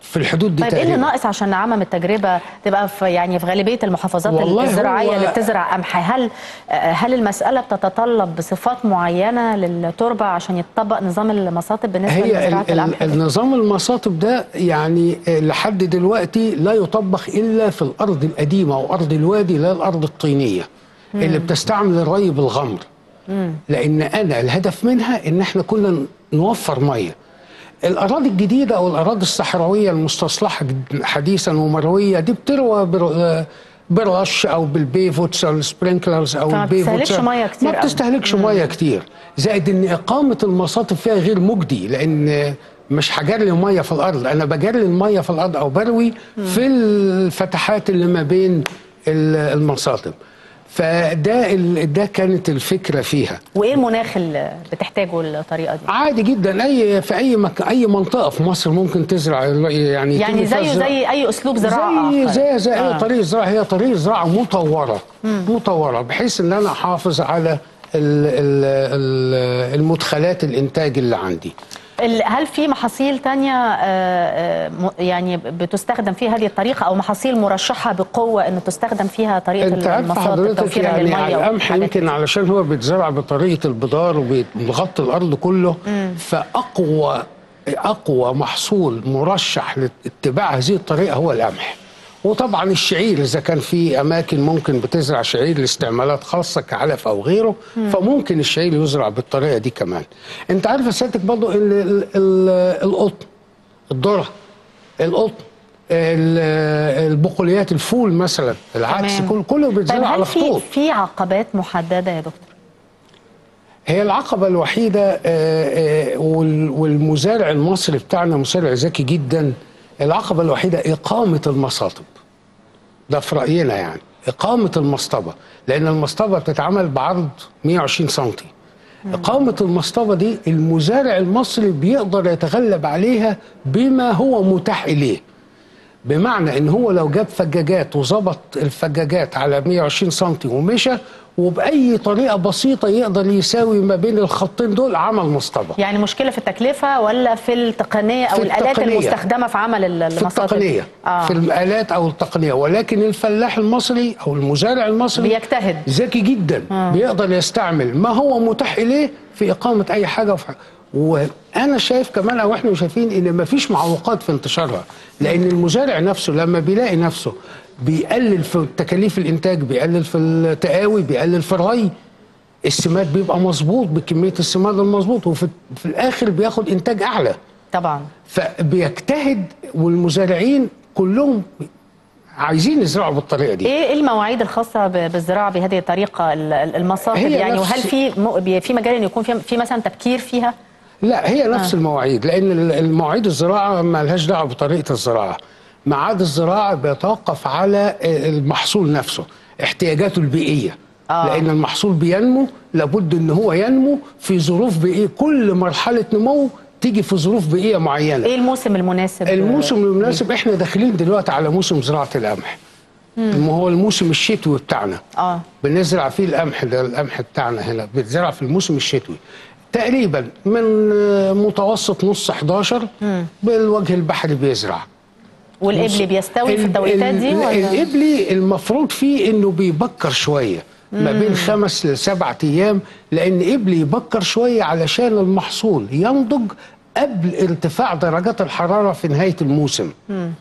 J: في الحدود دي
A: طيب ايه اللي
J: تقريبا
A: ناقص عشان نعمم التجربه تبقى في يعني في غالبيه المحافظات
J: والله
A: الزراعيه
J: هو-
A: اللي بتزرع قمح هل هل المساله بتتطلب بصفات معينه للتربه عشان يتطبق نظام المصاطب بالنسبه
J: هي
A: لزراعه
J: ال-
A: القمح؟
J: ال- النظام المصاطب ده يعني آه، لحد دلوقتي لا يطبق الا في الارض القديمه او ارض الوادي لا الارض الطينيه اللي بتستعمل الري بالغمر لان انا الهدف منها ان احنا كنا نوفر ميه الاراضي الجديده او الاراضي الصحراويه المستصلحه جد- حديثا ومرويه دي بتروى بر- آه، بالرش او بالبيفوتس او السبرينكلرز او
A: فما
J: البيفوتس
A: بتستهلكش مية كتير
J: ما
A: أوي.
J: بتستهلكش ميه كتير زائد ان اقامه المصاطب فيها غير مجدي لان مش هجري الميه في الارض انا بجري الميه في الارض او بروي في الفتحات اللي ما بين ال- المصاطب فده ال- ده كانت الفكره فيها
A: وايه المناخ اللي بتحتاجه الطريقه دي؟
J: عادي جدا اي في اي مك... اي منطقه في مصر ممكن تزرع يعني
A: يعني
J: يتم فيها
A: زيه
J: الزراعة.
A: زي اي اسلوب زراعه
J: زي
A: آخر.
J: زي زي
A: آه.
J: اي طريقه زراعه هي طريقه زراعه مطوره مطوره بحيث ان انا احافظ على ال ال ال المدخلات الانتاج اللي عندي
A: ال- هل في محاصيل تانية آه، آه، م- يعني بتستخدم فيها هذه الطريقة أو محاصيل مرشحة بقوة أنه تستخدم فيها طريقة
J: انت عارف
A: المصادر
J: حضرتك
A: توفيرا
J: يعني على
A: للمية
J: القمح
A: وحاجات
J: يمكن علشان هو بيتزرع بطريقه البدار وبيغطي الارض كله فاقوى اقوى محصول مرشح لاتباع هذه الطريقه هو القمح وطبعا الشعير اذا كان في اماكن ممكن بتزرع شعير لاستعمالات خاصه كعلف او غيره فممكن الشعير يزرع بالطريقه دي كمان انت عارف يا سيادتك برضو ان ال- ال- القطن الذره القطن ال- البقوليات الفول مثلا العدس
A: تمام.
J: كل كله
A: طيب
J: بيتزرع على
A: هل في
J: خطوط
A: في عقبات محددة يا دكتور؟
J: هي العقبة الوحيدة آه، آه، وال- والمزارع المصري بتاعنا مزارع ذكي جدا العقبة الوحيدة إقامة المصاطب ده في رأينا يعني إقامة المصطبة لأن المصطبة بتتعمل بعرض 120 سنتي إقامة المصطبة دي المزارع المصري بيقدر يتغلب عليها بما هو متاح إليه بمعنى ان هو لو جاب فجاجات وظبط الفجاجات على 120 سم ومشى وباي طريقه بسيطه يقدر يساوي ما بين الخطين دول عمل مصطبه
A: يعني مشكلة في التكلفة ولا في التقنية أو
J: في
A: الآلات
J: التقنية.
A: المستخدمة في عمل ال-
J: في
A: المصادر؟
J: التقنيه
A: آه.
J: في الالات او التقنيه ولكن الفلاح المصري او المزارع المصري
A: بيجتهد.
J: ذكي جدا
A: آه.
J: بيقدر يستعمل ما هو متاح اليه في اقامه اي حاجه وفي وانا شايف كمان او احنا شايفين ان مفيش معوقات في انتشارها لان المزارع نفسه لما بيلاقي نفسه بيقلل في تكاليف الانتاج بيقلل في التقاوي بيقلل في الري السماد بيبقى مظبوط بكميه السماد المظبوط وفي في الاخر بياخد انتاج اعلى
A: طبعا
J: فبيجتهد والمزارعين كلهم عايزين يزرعوا بالطريقه دي
A: ايه المواعيد الخاصه ب- بالزراعه بهذه الطريقه ال- ال- المصادر
J: هي
A: يعني
J: نفس-
A: وهل في م- بي- في مجال ان يكون في في مثلا تبكير فيها
J: لا هي نفس
A: آه.
J: المواعيد لان ال- المواعيد الزراعه ما لهاش دعوه بطريقه الزراعه ميعاد الزراعه بيتوقف على المحصول نفسه احتياجاته البيئيه
A: آه.
J: لان المحصول بينمو لابد ان هو ينمو في ظروف بيئيه كل مرحله نمو تيجي في ظروف بيئيه معينه
A: ايه الموسم المناسب
J: الموسم المناسب احنا داخلين دلوقتي على موسم زراعه القمح ما هو الموسم الشتوي بتاعنا
A: اه
J: بنزرع فيه القمح ده القمح بتاعنا هنا بيتزرع في الموسم الشتوي تقريبا من آه، متوسط نص 11 بالوجه البحري بيزرع
A: والقبلي بيستوي في
J: ال-
A: التوقيتات دي
J: ال-
A: ولا
J: القبلي المفروض فيه انه بيبكر شويه ما بين خمس لسبعة ايام لان قبلي يبكر شويه علشان المحصول ينضج قبل ارتفاع درجات الحراره في نهايه الموسم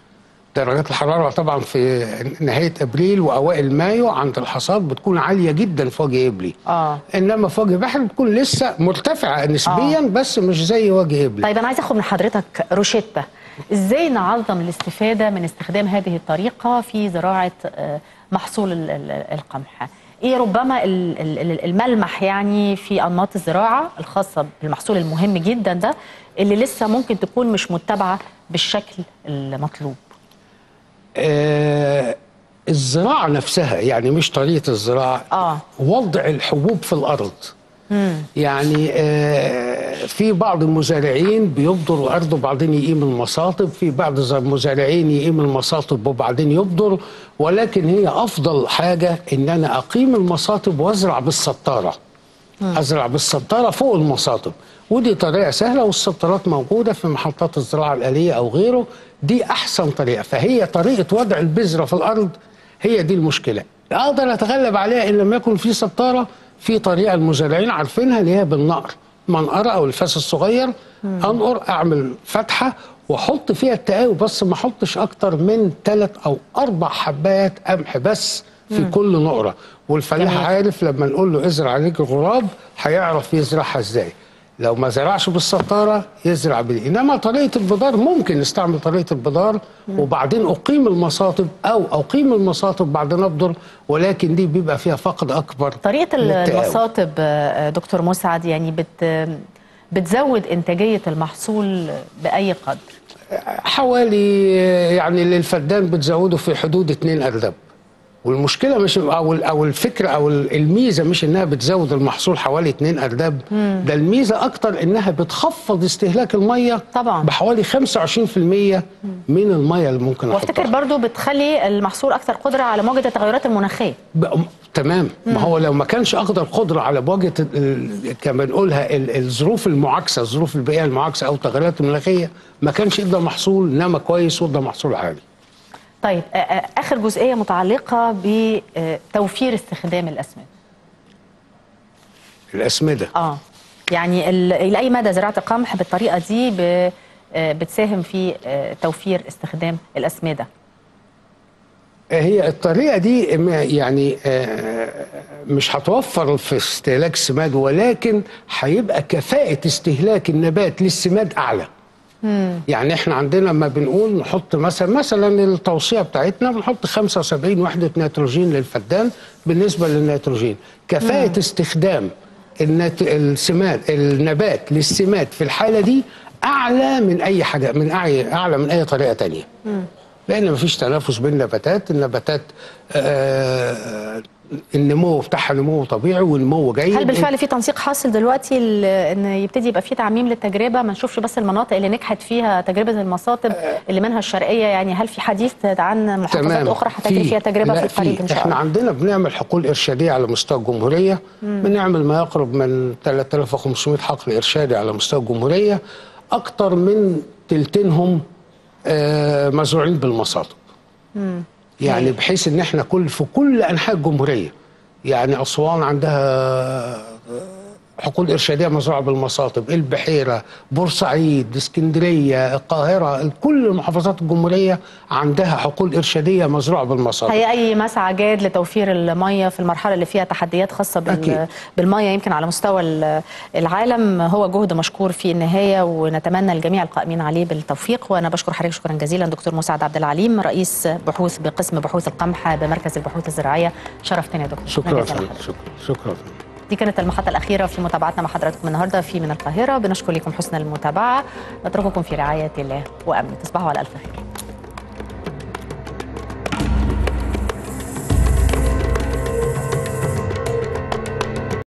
J: درجات الحراره طبعا في نهايه ابريل واوائل مايو عند الحصاد بتكون عاليه جدا في وجه قبلي
A: اه
J: انما في وجه بحري بتكون لسه مرتفعه نسبيا
A: آه.
J: بس مش زي وجه قبلي
A: طيب انا عايز اخد من حضرتك روشته ازاي نعظم الاستفاده من استخدام هذه الطريقه في زراعه آه، محصول ال- ال- القمح ايه ربما ال- ال- ال- الملمح يعني في انماط الزراعه الخاصه بالمحصول المهم جدا ده اللي لسه ممكن تكون مش متبعه بالشكل المطلوب
J: آه الزراعه نفسها يعني مش طريقه الزراعه
A: اه
J: وضع الحبوب في الارض يعني آه في بعض المزارعين بيبذر الارض وبعدين يقيم المصاطب في بعض المزارعين يقيم المصاطب وبعدين يبذر ولكن هي افضل حاجه ان انا اقيم المصاطب وازرع بالسطاره ازرع بالسبتره فوق المصاطب ودي طريقه سهله والسبترات موجوده في محطات الزراعه الاليه او غيره دي احسن طريقه فهي طريقه وضع البذره في الارض هي دي المشكله اقدر اتغلب عليها ان لم يكن في سبتره في طريقه المزارعين عارفينها اللي هي بالنقر منقره او الفاس الصغير انقر اعمل فتحه واحط فيها التقاوي بس ما احطش اكتر من ثلاث او اربع حبات قمح بس في كل نقره والفلاح
A: جميل.
J: عارف لما نقول له ازرع عليك الغراب هيعرف يزرعها ازاي لو ما زرعش بالسطاره يزرع بال انما طريقه البدار ممكن نستعمل طريقه البدار وبعدين اقيم المصاطب او اقيم المصاطب بعد نبذر ولكن دي بيبقى فيها فقد اكبر
A: طريقه
J: للتقاوي.
A: المصاطب آه، دكتور مسعد يعني بت بتزود انتاجيه المحصول باي قدر
J: حوالي يعني للفدان بتزوده في حدود 2 اردب والمشكله مش او او الفكره او الميزه مش انها بتزود المحصول حوالي 2 اردب ده الميزه اكتر انها بتخفض استهلاك الميه
A: طبعا.
J: بحوالي 25% من الميه اللي ممكن
A: وافتكر
J: احطها
A: برضو بتخلي المحصول اكثر قدره على مواجهه التغيرات المناخيه
J: بقى- تمام ما هو لو ما كانش اقدر قدره على مواجهه ال- ال- كما نقولها ال- الظروف المعاكسه الظروف البيئيه المعاكسه او التغيرات المناخيه ما كانش يقدر محصول نما كويس وده محصول عالي
A: طيب آه، آه، اخر جزئيه متعلقه بتوفير استخدام الاسمده
J: الاسمده
A: اه يعني ال- الى اي مدى زراعه القمح بالطريقه دي ب- آه، بتساهم في آه، توفير استخدام الاسمده
J: هي الطريقه دي ما- يعني آه، مش هتوفر في استهلاك السماد ولكن هيبقى كفاءه استهلاك النبات للسماد اعلى يعني احنا عندنا لما بنقول نحط مثلا مثلا التوصيه بتاعتنا بنحط 75 وحده نيتروجين للفدان بالنسبه للنيتروجين كفاءه استخدام النت... السماد النبات للسماد في الحاله دي اعلى من اي حاجه من اعلى اعلى من اي طريقه تانية لان مفيش تنافس بين النباتات النباتات آه النمو بتاعها نمو طبيعي والنمو جيد
A: هل بالفعل في تنسيق حاصل دلوقتي ل- ان يبتدي يبقى في تعميم للتجربه ما نشوفش بس المناطق اللي نجحت فيها تجربه المصاطب اللي منها الشرقيه يعني هل في حديث عن محافظات اخرى هتجري
J: في-
A: فيها تجربه
J: لا،
A: في القريب ان شاء
J: احنا
A: الله
J: عندنا بنعمل حقول ارشاديه على مستوى الجمهوريه بنعمل ما يقرب من 3500 حقل ارشادي على مستوى الجمهوريه اكتر من تلتينهم آه، مزروعين بالمصاطب يعني بحيث ان احنا كل في كل انحاء الجمهوريه يعني اسوان عندها حقول ارشاديه مزروعه بالمصاطب البحيره بورسعيد اسكندريه القاهره كل محافظات الجمهوريه عندها حقول ارشاديه مزروعه بالمصاطب
A: هي اي مسعى جاد لتوفير الميه في المرحله اللي فيها تحديات خاصه بال-
J: أكيد.
A: بالميه يمكن على مستوى ال- العالم هو جهد مشكور في النهايه ونتمنى لجميع القائمين عليه بالتوفيق وانا بشكر حضرتك شكرا جزيلا دكتور مسعد عبد العليم رئيس بحوث بقسم بحوث القمح بمركز البحوث الزراعيه شرفتني يا دكتور
J: شكرا
A: جزيلا
J: فندم.
A: لحضرتك.
J: شكرا شكرا
A: دي كانت المحطة الأخيرة في متابعتنا مع حضراتكم النهاردة في من القاهرة بنشكر لكم حسن المتابعة نترككم في رعاية الله وأمن تصبحوا على ألف خير